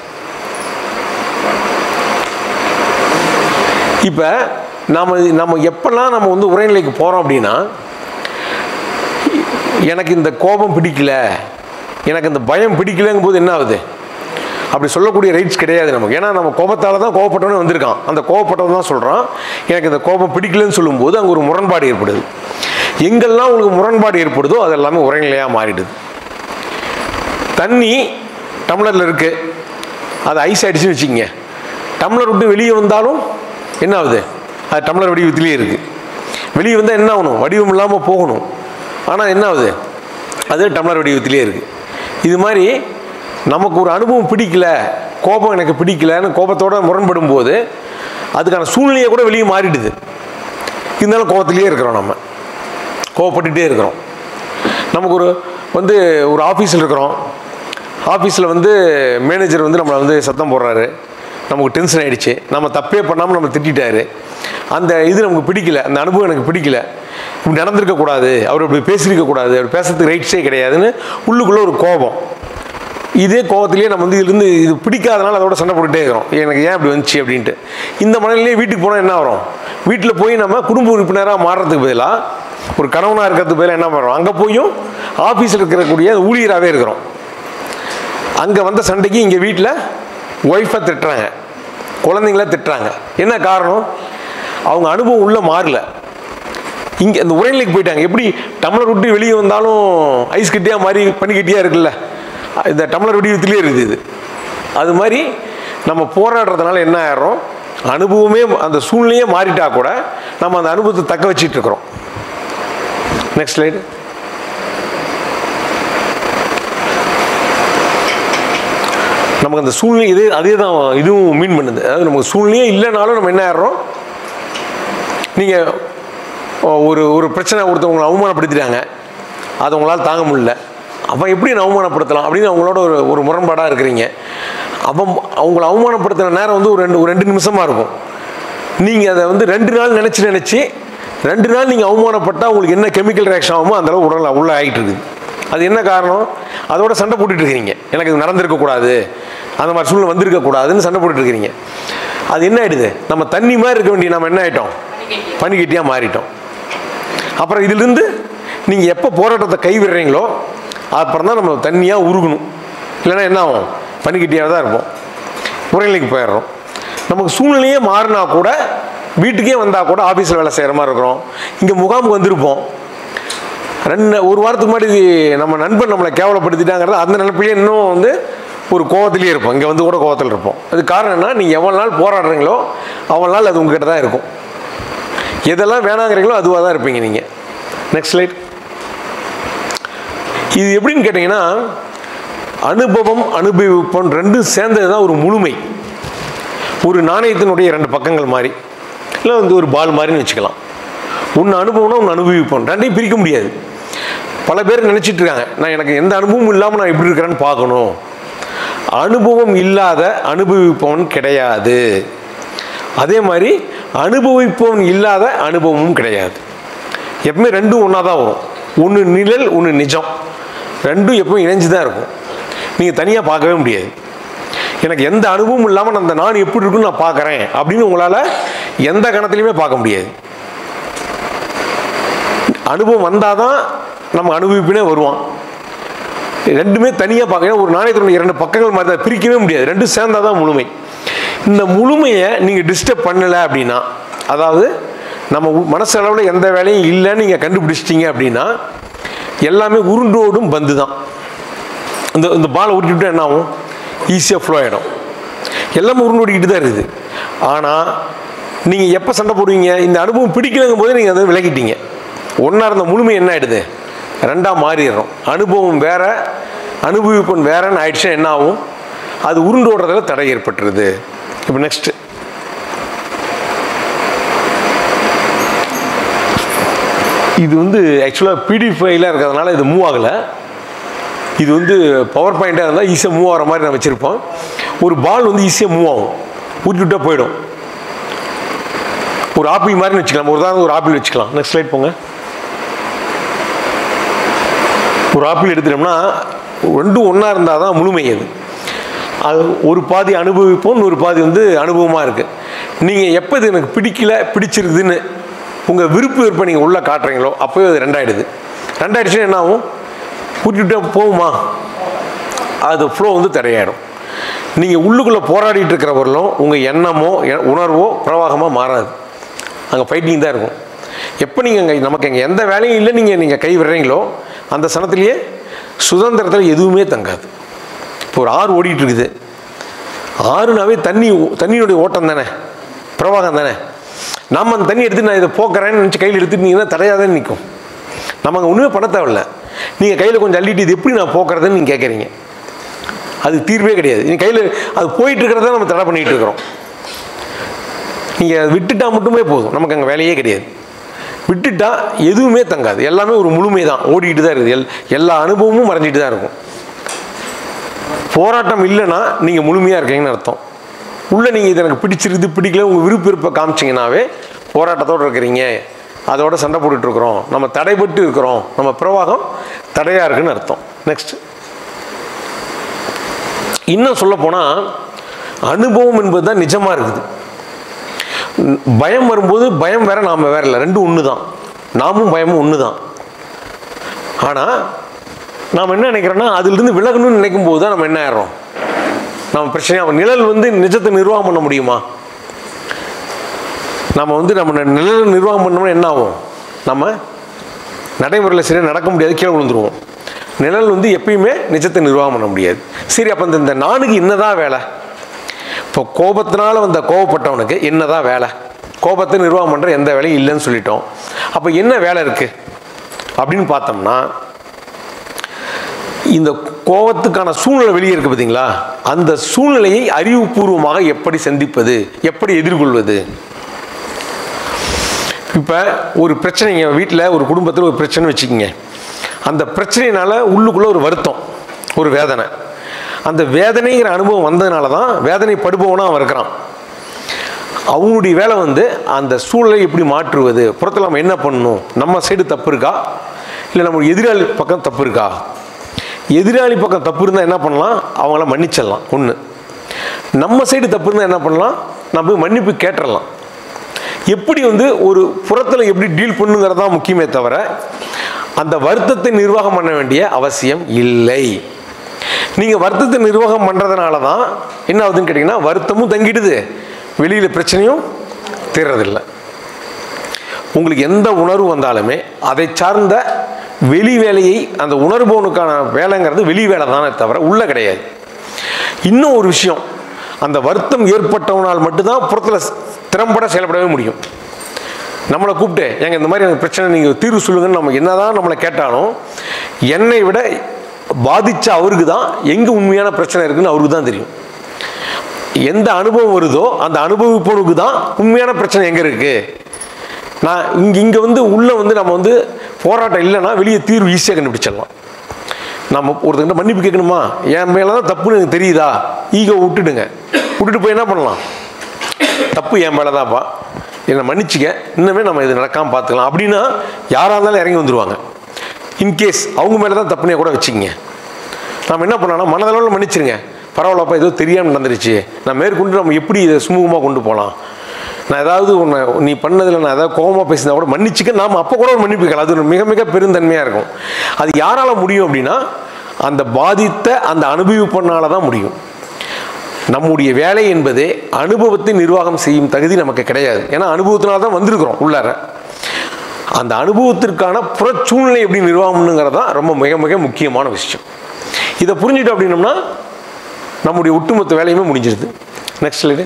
இப்போ நாம் நம்ம எப்பெல்லாம் நம்ம வந்து உரைநிலைக்கு போகிறோம் அப்படின்னா எனக்கு இந்த கோபம் பிடிக்கல எனக்கு இந்த பயம் பிடிக்கலங்கும் போது என்ன ஆகுது அப்படி சொல்லக்கூடிய ரைட்ஸ் கிடையாது நமக்கு ஏன்னா நம்ம கோபத்தால் தான் கோபப்பட்டவனே வந்திருக்கான் அந்த கோபப்பட்டவன் தான் சொல்கிறான் எனக்கு இந்த கோபம் பிடிக்கலன்னு சொல்லும்போது அங்கே ஒரு முரண்பாடு ஏற்படுது எங்கெல்லாம் உங்களுக்கு முரண்பாடு ஏற்படுதோ அது எல்லாமே உரைநிலையாக மாறிடுது தண்ணி டம்ளரில் இருக்குது அது ஐஸ் ஆகிடுச்சுன்னு வச்சுக்கோங்க டம்ளர் விட்டு வெளியே வந்தாலும் என்ன ஆகுது அது டம்ளர் வடிவத்திலே இருக்குது வெளியே வந்தால் என்ன ஆகணும் வடிவம் இல்லாமல் போகணும் ஆனால் என்ன ஆகுது அது டம்ளர் வடிவத்திலே இருக்குது இது மாதிரி நமக்கு ஒரு அனுபவம் பிடிக்கல கோபம் எனக்கு பிடிக்கலன்னு கோபத்தோட முரண்படும் போது அதுக்கான சூழ்நிலையை கூட வெளியே மாறிடுது இருந்தாலும் கோபத்திலே இருக்கிறோம் நம்ம கோவப்பட்டுட்டே இருக்கிறோம் நமக்கு ஒரு வந்து ஒரு ஆஃபீஸில் இருக்கிறோம் ஆஃபீஸில் வந்து மேனேஜர் வந்து நம்மளை வந்து சத்தம் போடுறாரு நமக்கு டென்ஷன் ஆகிடுச்சு நம்ம தப்பே பண்ணாமல் நம்ம திட்டாரு அந்த இது நமக்கு பிடிக்கல அந்த அனுபவம் எனக்கு பிடிக்கல இப்படி நடந்திருக்கக்கூடாது அவர் இப்படி பேசியிருக்கக்கூடாது அவர் பேசுறதுக்கு ரைட்ஸே கிடையாதுன்னு உள்ளுக்குள்ளே ஒரு கோபம் இதே கோவத்திலேயே நம்ம வந்து இதுலேருந்து இது பிடிக்காதனால அதோட சண்டை போட்டுட்டே இருக்கிறோம் எனக்கு ஏன் இப்படி வந்துச்சு அப்படின்ட்டு இந்த மனநிலையே வீட்டுக்கு போனால் என்ன வரும் வீட்டில் போய் நம்ம குடும்ப உறுப்பினராக மாறுறதுக்கு பதிலாக ஒரு கணவனாக இருக்கிறதுக்கு பதிலாக என்ன பண்ணுறோம் அங்கே போயும் ஆஃபீஸில் இருக்கக்கூடிய ஊழியராகவே இருக்கிறோம் அங்கே வந்த சண்டைக்கு இங்கே வீட்டில் ஒய்ஃபை திட்டுறாங்க குழந்தைங்கள திட்டுறாங்க என்ன காரணம் அவங்க அனுபவம் உள்ளே மாறல இங்கே அந்த உரைநிலைக்கு போயிட்டாங்க எப்படி டம்ளர் விட்டு வெளியே வந்தாலும் ஐஸ் கட்டியாக மாதிரி பனி கட்டியாக இருக்குல்ல இந்த டம்ளர் வடிவத்திலே இருக்குது இது அது மாதிரி நம்ம போராடுறதுனால என்ன ஆயிடுறோம் அனுபவமே அந்த சூழ்நிலையே மாறிட்டா கூட நம்ம அந்த அனுபவத்தை தக்க வச்சிட்டு இருக்கிறோம் நெக்ஸ்ட் ஸ்லைடு நமக்கு அந்த சூழ்நிலை இதே அதே தான் இதுவும் மீன் பண்ணுது அதாவது நமக்கு சூழ்நிலையே இல்லைனாலும் நம்ம என்ன ஆயிடுறோம் நீங்கள் ஒரு ஒரு பிரச்சனை ஒருத்தவங்களை அவமானப்படுத்திட்டாங்க அதை உங்களால் தாங்க முடியல அவன் எப்படி நான் அவமானப்படுத்தலாம் அப்படின்னு அவங்களோட ஒரு ஒரு முரண்பாடாக இருக்கிறீங்க அவன் அவங்கள அவமானப்படுத்தின நேரம் வந்து ஒரு ரெண்டு ஒரு ரெண்டு நிமிஷமாக இருக்கும் நீங்கள் அதை வந்து ரெண்டு நாள் நினச்சி நினச்சி ரெண்டு நாள் நீங்கள் அவமானப்பட்டால் உங்களுக்கு என்ன கெமிக்கல் ரியாக்ஷன் ஆகுமோ அந்தளவு உடல் உள்ள ஆகிட்டு இருக்குது அது என்ன காரணம் அதோட சண்டை போட்டுட்டு இருக்கிறீங்க எனக்கு இது நடந்திருக்கக்கூடாது அந்த மாதிரி சூழ்நிலை வந்திருக்கக்கூடாதுன்னு சண்டை போட்டுட்டு இருக்கிறீங்க அது என்ன ஆயிடுது நம்ம தண்ணி மாதிரி இருக்க வேண்டிய நம்ம என்ன ஆயிட்டோம் பனிக்கட்டியாக மாறிட்டோம் அப்புறம் இதிலிருந்து நீங்கள் எப்போ போராட்டத்தை கைவிடுறீங்களோ அப்புறம் தான் நம்ம தண்ணியாக உருகணும் இல்லைன்னா என்ன ஆகும் பனிக்கட்டியாக தான் இருப்போம் உரைநிலைக்கு போயிடுறோம் நமக்கு சூழ்நிலையே மாறினா கூட வீட்டுக்கே வந்தால் கூட ஆஃபீஸில் வேலை செய்கிற மாதிரி இருக்கிறோம் இங்கே முகாமுக்கு வந்திருப்போம் ரெண்டு ஒரு வாரத்துக்கு முன்னாடி நம்ம நண்பன் நம்மளை கேவலப்படுத்திட்டாங்கிறது அந்த நினைப்பிலே இன்னும் வந்து ஒரு கோவத்திலேயே இருப்போம் இங்கே வந்து கூட கோவத்தில் இருப்போம் அது காரணம் என்ன நீங்கள் எவ்வளோ நாள் போராடுறீங்களோ அவ்வளோ நாள் அது உங்ககிட்ட தான் இருக்கும் எதெல்லாம் வேணாங்கிறீங்களோ அதுவாக தான் இருப்பீங்க நீங்கள் நெக்ஸ்ட் ஸ்லைட் இது எப்படின்னு கேட்டிங்கன்னா அனுபவம் அனுபவிப்போம் ரெண்டும் சேர்ந்தது தான் ஒரு முழுமை ஒரு நாணயத்தினுடைய ரெண்டு பக்கங்கள் மாதிரி இல்லை வந்து ஒரு பால் மாதிரின்னு வச்சுக்கலாம் ஒன்று அனுபவம்னா ஒன்று அனுபவிப்போம் ரெண்டையும் பிரிக்க முடியாது பல பேர் நினச்சிட்டு இருக்காங்க நான் எனக்கு எந்த அனுபவமும் இல்லாமல் நான் எப்படி இருக்கிறேன்னு பார்க்கணும் அனுபவம் இல்லாத அனுபவிப்பவன் கிடையாது அதே மாதிரி அனுபவிப்பவன் இல்லாத அனுபவமும் கிடையாது எப்பவுமே ரெண்டும் ஒன்றா தான் வரும் ஒன்று நிழல் ஒன்று நிஜம் ரெண்டும் எப்பவும் இணைஞ்சு தான் இருக்கும் நீங்கள் தனியாக பார்க்கவே முடியாது எனக்கு எந்த அனுபவமும் இல்லாமல் அந்த நான் எப்படி இருக்குன்னு நான் பார்க்குறேன் அப்படின்னு உங்களால் எந்த கணத்துலையுமே பார்க்க முடியாது அனுபவம் வந்தால் தான் நம்ம அனுபவிப்பினே வருவான் ரெண்டுமே தனியாக பார்க்க ஒரு நாணயத்தினுடைய இரண்டு பக்கங்கள் மாதிரி தான் பிரிக்கவே முடியாது ரெண்டும் சேர்ந்தால் தான் முழுமை இந்த முழுமையை நீங்கள் டிஸ்டர்ப் பண்ணலை அப்படின்னா அதாவது நம்ம உ- மனசளவில் எந்த வேலையும் இல்லைன்னு நீங்கள் கண்டுபிடிச்சிட்டீங்க அப்படின்னா எல்லாமே உருண்டோடும் பந்து தான் இந்த இந்த பாலை ஊட்டிவிட்டு என்ன ஆகும் ஈஸியாக ஃப்ளோ ஆகிடும் எல்லாமே உருண்டோடிக்கிட்டு தான் இருக்குது ஆனால் நீங்கள் எப்போ சண்டை போடுவீங்க இந்த அனுபவம் பிடிக்கலங்கும் போது நீங்கள் அதை விலகிட்டீங்க ஒன்றா இருந்த முழுமை என்ன ஆகிடுது ரெண்டாக மாறிடுறோம் அனுபவம் வேற அனுபவிப்பன் வேறன்னு ஆயிடுச்சுன்னா என்ன ஆகும் அது உருண்டோடுறதுல தடை ஏற்பட்டுருது இப்போ நெக்ஸ்ட்டு இது வந்து ஆக்சுவலாக பிடிஎஃப் ஃபைலாக இருக்கிறதுனால இது மூவ் ஆகலை இது வந்து பவர் பாயிண்ட்டாக இருந்தால் ஈஸியாக மூவ் ஆகிற மாதிரி நான் வச்சுருப்போம் ஒரு பால் வந்து ஈஸியாக மூவ் ஆகும் ஊட்டி விட்டால் போயிடும் ஒரு ஆப்பிள் மாதிரின்னு வச்சுக்கலாம் ஒரு உதாரணம் ஒரு ஆப்பிள் வச்சுக்கலாம் நெக்ஸ்ட் ஸ்லைட் போங்க ஒரு ஆப்பிள் எடுத்துட்டோம்னா ரெண்டும் ஒன்றா இருந்தால் தான் முழுமை அது அது ஒரு பாதி அனுபவிப்போம் ஒரு பாதி வந்து அனுபவமாக இருக்குது நீங்கள் எப்போ இது எனக்கு பிடிக்கல பிடிச்சிருதுன்னு உங்கள் விருப்பு விருப்பம் நீங்கள் உள்ளே காட்டுறீங்களோ அப்போவே அது ரெண்டாயிடுது ரெண்டாயிடுச்சுன்னா என்ன ஆகும் கூட்டிகிட்டே போகுமா அது ஃப்ளோ வந்து தடையாயிடும் நீங்கள் உள்ளுக்குள்ளே போராடிட்டு இருக்கிறவர்களும் உங்கள் எண்ணமோ எ- உணர்வோ பிரவாகமாக மாறாது அங்கே ஃபைட்டிங் தான் இருக்கும் எப்போ நீங்கள் அங்கே நமக்கு அங்கே எந்த வேலையும் இல்லை நீங்கள் நீங்கள் கை விடுறீங்களோ அந்த சனத்திலேயே சுதந்திரத்தில் எதுவுமே தங்காது இப்போ ஒரு ஆறு ஓடிட்டு இருக்குது ஆறுனாவே தண்ணி தண்ணியுடைய ஓட்டம் தானே பிரவாகம் தானே நம்ம அந்த தண்ணி எடுத்து நான் இதை போக்குறேன்னு நினச்சி கையில் எடுத்துட்டீங்கன்னா தடையாக தான் நிற்கும் நம்ம அங்கே ஒன்றுமே பண்ண தேவையில்ல நீங்கள் கையில் கொஞ்சம் அள்ளிட்டு இது எப்படி நான் போக்குறதுன்னு நீங்கள் கேட்குறீங்க அது தீர்வே கிடையாது நீ கையில் அது போயிட்டு இருக்கிறத நம்ம தடை பண்ணிகிட்டு இருக்கிறோம் நீங்கள் அதை விட்டுட்டா மட்டுமே போதும் நமக்கு அங்கே வேலையே கிடையாது விட்டுட்டா எதுவுமே தங்காது எல்லாமே ஒரு முழுமை தான் ஓடிக்கிட்டு தான் இருக்குது எல் எல்லா அனுபவமும் மறைஞ்சிட்டு தான் இருக்கும் போராட்டம் இல்லைன்னா நீங்கள் முழுமையாக இருக்கீங்கன்னு அர்த்தம் உள்ளே நீங்கள் இது எனக்கு பிடிச்சிருது பிடிக்கல உங்கள் விருப்ப விருப்ப காமிச்சிங்கனாவே போராட்டத்தோடு இருக்கிறீங்க அதோட சண்டை போட்டுட்டு இருக்கிறோம் நம்ம தடைபட்டு இருக்கிறோம் நம்ம பிரவாகம் தடையாக இருக்குன்னு அர்த்தம் நெக்ஸ்ட் இன்னும் சொல்லப் போனால் அனுபவம் என்பது தான் நிஜமாக இருக்குது உம், பயம் வரும்போது பயம் வேற நாம் வேற இல்லை ரெண்டும் ஒன்று தான் நாமும் பயமும் ஒன்று தான் ஆனால் நாம் என்ன நினைக்கிறோன்னா அதிலிருந்து விலகணும்னு நினைக்கும் போது தான் நம்ம என்ன ஆயிடுறோம் நம்ம பிரச்சனையாக நிழல் வந்து நிஜத்தை நிர்வாகம் பண்ண முடியுமா நம்ம வந்து நம்ம நிழலை நிர்வாகம் பண்ணோம்னா என்ன ஆகும் நம்ம நடைமுறையில் சரியாக நடக்க முடியாது கீழே விழுந்துருவோம் நிழல் வந்து எப்பயுமே நிஜத்தை நிர்வாகம் பண்ண முடியாது சரி அப்போ இந்த இந்த நானுக்கு என்னதான் வேலை இப்போ கோபத்தினால வந்த கோபப்பட்டவனுக்கு என்னதான் வேலை கோபத்தை நிர்வாகம் பண்ணுற எந்த வேலையும் இல்லைன்னு சொல்லிட்டோம் அப்போ என்ன வேலை இருக்குது அப்படின்னு பார்த்தோம்னா இந்த கோபத்துக்கான சூழ்நிலை வெளியே இருக்குது பார்த்தீங்களா அந்த சூழ்நிலையை அறிவுபூர்வமாக எப்படி சந்திப்பது எப்படி எதிர்கொள்வது இப்போ ஒரு பிரச்சனைங்க வீட்டில் ஒரு குடும்பத்தில் ஒரு பிரச்சனை வச்சுக்கிங்க அந்த பிரச்சனையினால உள்ளுக்குள்ளே ஒரு வருத்தம் ஒரு வேதனை அந்த வேதனைங்கிற அனுபவம் வந்ததுனால தான் வேதனை படுபவனாக அவன் இருக்கிறான் அவங்களுடைய வேலை வந்து அந்த சூழலை எப்படி மாற்றுவது புறத்தில் நம்ம என்ன பண்ணணும் நம்ம சைடு தப்பு இருக்கா இல்லை நம்ம எதிராளி பக்கம் தப்பு இருக்கா எதிராளி பக்கம் தப்பு இருந்தால் என்ன பண்ணலாம் அவங்கள மன்னிச்சிடலாம் ஒன்று நம்ம சைடு தப்பு இருந்தால் என்ன பண்ணலாம் நம்ம போய் மன்னிப்பு கேட்டுறலாம் எப்படி வந்து ஒரு புறத்தில் எப்படி டீல் பண்ணுங்கிறது தான் முக்கியமே தவிர அந்த வருத்தத்தை நிர்வாகம் பண்ண வேண்டிய அவசியம் இல்லை நீங்கள் வருத்தத்தை நிர்வாகம் பண்ணுறதுனால தான் என்ன ஆகுதுன்னு கேட்டிங்கன்னா வருத்தமும் தங்கிடுது வெளியில் பிரச்சனையும் தீர்றதில்லை உங்களுக்கு எந்த உணர்வு வந்தாலுமே அதை சார்ந்த வெளி வேலையை அந்த உணர்பவனுக்கான வேலைங்கிறது வெளி வேலை தானே தவிர உள்ள கிடையாது இன்னும் ஒரு விஷயம் அந்த வருத்தம் ஏற்பட்டவனால் மட்டும்தான் புறத்தில் திறம்பட செயல்படவே முடியும் நம்மளை கூப்பிட்டு ஏங்க இந்த மாதிரி எனக்கு பிரச்சனை நீங்கள் தீர்வு சொல்லுங்கன்னு நம்ம என்னதான் நம்மளை கேட்டாலும் என்னை விட பாதித்த அவருக்கு தான் எங்கே உண்மையான பிரச்சனை இருக்குன்னு அவருக்கு தான் தெரியும் எந்த அனுபவம் வருதோ அந்த அனுபவிப்பவனுக்கு தான் உண்மையான பிரச்சனை எங்கே இருக்குது நான் இங்கே இங்கே வந்து உள்ளே வந்து நம்ம வந்து போராட்டம் இல்லைன்னா வெளியே தீர்வு ஈஸியாக கண்டுபிடிச்சிடலாம் நம்ம ஒருத்தங்கிட்ட மன்னிப்பு கேட்கணுமா என் மேலே தான் தப்புன்னு எனக்கு தெரியுதா ஈகோ விட்டுடுங்க விட்டுட்டு போய் என்ன பண்ணலாம் தப்பு என் மேலே தான்ப்பா என்னை மன்னிச்சிக்க இன்னுமே நம்ம இது நடக்காமல் பார்த்துக்கலாம் அப்படின்னா யாராக இருந்தாலும் இறங்கி வந்துடுவாங்க இன்கேஸ் அவங்க மேலே தான் தப்புனே கூட வச்சுக்கிங்க நம்ம என்ன பண்ணலாம் மனதளவில் மன்னிச்சிருங்க பரவாயில்லப்பா ஏதோ தெரியாமல் நடந்துருச்சு நான் மேற்கொண்டு நம்ம எப்படி இதை சுமூகமாக கொண்டு போகலாம் நான் ஏதாவது உன்னை நீ பண்ணதில் நான் ஏதாவது கோபமாக பேசினா கூட மன்னிச்சுக்க நாம் அப்போ கூட ஒரு மன்னிப்பு கேட்கலாம் அது ஒரு மிக மிக பெருந்தன்மையாக இருக்கும் அது யாரால் முடியும் அப்படின்னா அந்த பாதித்த அந்த அனுபவிப்பனால தான் முடியும் நம்முடைய வேலை என்பது அனுபவத்தை நிர்வாகம் செய்யும் தகுதி நமக்கு கிடையாது ஏன்னா அனுபவத்தினால தான் வந்திருக்கிறோம் உள்ளார அந்த அனுபவத்திற்கான புற சூழ்நிலை எப்படி நிர்வாகம் பண்ணுங்கிறது தான் ரொம்ப மிக மிக முக்கியமான விஷயம் இதை புரிஞ்சுட்டோம் அப்படின்னம்னா நம்முடைய ஒட்டுமொத்த வேலையுமே முடிஞ்சிருது நெக்ஸ்ட் ஸ்லைடு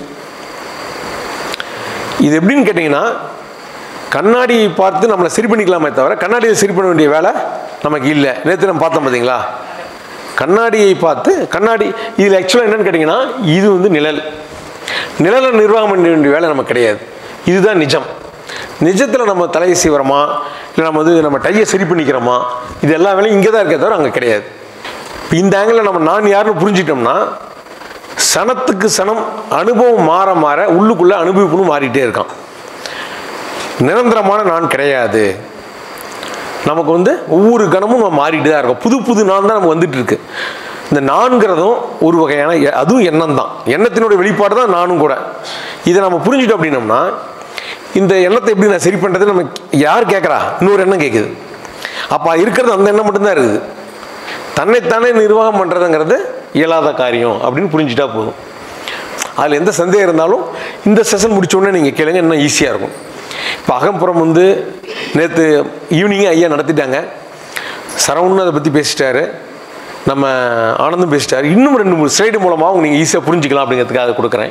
இது எப்படின்னு கேட்டிங்கன்னா கண்ணாடியை பார்த்து நம்மளை சரி பண்ணிக்கலாமே தவிர கண்ணாடியை சரி பண்ண வேண்டிய வேலை நமக்கு இல்லை நேற்று நம்ம பார்த்தோம் பார்த்தீங்களா கண்ணாடியை பார்த்து கண்ணாடி இதில் ஆக்சுவலாக என்னன்னு கேட்டிங்கன்னா இது வந்து நிழல் நிழலை நிர்வாகம் பண்ண வேண்டிய வேலை நமக்கு கிடையாது இதுதான் நிஜம் நிஜத்தில் நம்ம தலையை சீவிரமா இல்லை நம்ம வந்து நம்ம டையை சரி பண்ணிக்கிறோமா இது எல்லா வேலையும் இங்கே தான் இருக்கே தவிர அங்கே கிடையாது இப்போ இந்த ஆங்கிளில் நம்ம நான் யாருன்னு புரிஞ்சிட்டோம்னா சனத்துக்கு சனம் அனுபவம் மாற மாற உள்ளுக்குள்ளே அனுபவிப்புன்னு மாறிட்டே இருக்கான் நிரந்தரமான நான் கிடையாது நமக்கு வந்து ஒவ்வொரு கணமும் நம்ம மாறிட்டு தான் இருக்கோம் புது புது நான் தான் நம்ம வந்துட்டு இருக்கு இந்த நான்கிறதும் ஒரு வகையான எ- அதுவும் எண்ணம் தான் எண்ணத்தினுடைய வெளிப்பாடு தான் நானும் கூட இதை நம்ம புரிஞ்சுட்டோம் அப்படின்னம்னா இந்த எண்ணத்தை எப்படி நான் சரி பண்ணுறது நம்ம யார் கேட்குறா இன்னொரு எண்ணம் கேட்குது அப்போ இருக்கிறது அந்த எண்ணம் மட்டும்தான் இருக்குது தன்னைத்தானே நிர்வாகம் பண்ணுறதுங்கிறது இயலாத காரியம் அப்படின்னு புரிஞ்சுட்டா போதும் அதில் எந்த சந்தேகம் இருந்தாலும் இந்த செஷன் முடிச்ச உடனே நீங்கள் கேளுங்க இன்னும் ஈஸியாக இருக்கும் இப்போ அகம்புறம் வந்து நேற்று ஈவினிங்கே ஐயா நடத்திட்டாங்க சரவணன் அதை பற்றி பேசிட்டாரு நம்ம ஆனந்தும் பேசிட்டார் இன்னும் ரெண்டு மூணு ஸ்லைடு மூலமாக அவங்க நீங்கள் ஈஸியாக புரிஞ்சுக்கலாம் அப்படிங்கிறதுக்காக அதை கொடுக்குறேன்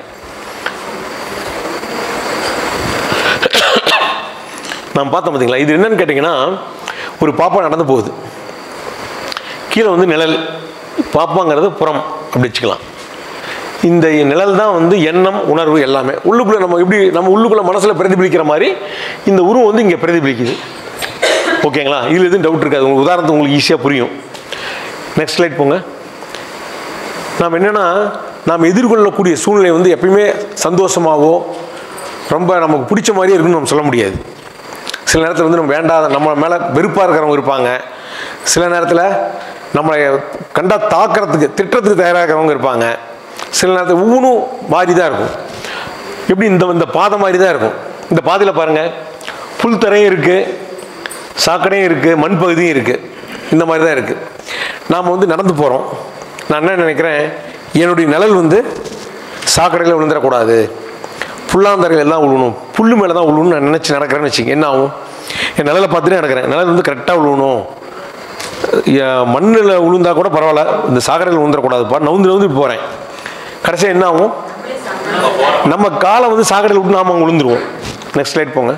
நான் பார்த்தோம் பார்த்தீங்களா இது என்னன்னு கேட்டிங்கன்னா ஒரு பாப்பா நடந்து போகுது கீழே வந்து நிழல் பாப்பாங்கிறது புறம் அப்படி வச்சுக்கலாம் இந்த நிழல் தான் வந்து எண்ணம் உணர்வு எல்லாமே உள்ளுக்குள்ளே நம்ம எப்படி நம்ம உள்ளுக்குள்ளே மனசில் பிரதிபலிக்கிற மாதிரி இந்த உருவம் வந்து இங்கே பிரதிபலிக்குது ஓகேங்களா இதில் எதுவும் டவுட் இருக்காது உங்களுக்கு உதாரணத்துக்கு உங்களுக்கு ஈஸியாக புரியும் நெக்ஸ்ட் ஸ்லைட் போங்க நாம் என்னென்னா நாம் எதிர்கொள்ளக்கூடிய சூழ்நிலை வந்து எப்பயுமே சந்தோஷமாகவோ ரொம்ப நமக்கு பிடிச்ச மாதிரியே இருக்குன்னு நம்ம சொல்ல முடியாது சில நேரத்தில் வந்து நம்ம வேண்டாத நம்ம மேலே வெறுப்பாக இருக்கிறவங்க இருப்பாங்க சில நேரத்தில் நம்மளை கண்டா தாக்கிறதுக்கு திட்டத்துக்கு தயாராக இருக்கிறவங்க இருப்பாங்க சில நேரத்தில் ஒவ்வொன்றும் மாறி தான் இருக்கும் எப்படி இந்த இந்த பாதை மாதிரி தான் இருக்கும் இந்த பாதையில் பாருங்கள் புல் தரையும் இருக்குது சாக்கடையும் இருக்குது மண் பகுதியும் இருக்குது இந்த மாதிரி தான் இருக்குது நாம் வந்து நடந்து போகிறோம் நான் என்ன நினைக்கிறேன் என்னுடைய நிழல் வந்து சாக்கடையில் விழுந்துடக்கூடாது புல்லாந்தரையில் தான் விழுவணும் புல் மேலே தான் விழுவணும்னு நான் நினச்சி நடக்கிறேன்னு வச்சுங்க என்ன ஆகும் என் நிழலை பார்த்துட்டு நடக்கிறேன் நிழல் வந்து கரெக்டாக விழுவணும் மண்ணில் விழுந்தா கூட பரவாயில்ல இந்த சாக்கடையில் விழுந்துடக்கூடாதுப்பா நவுந்து நவுந்து போகிறேன் கடைசியாக என்ன ஆகும் நம்ம காலை வந்து சாக்கடையில் விட்டு நாம அங்கே விழுந்துருவோம் நெக்ஸ்ட் ஸ்லைட் போங்க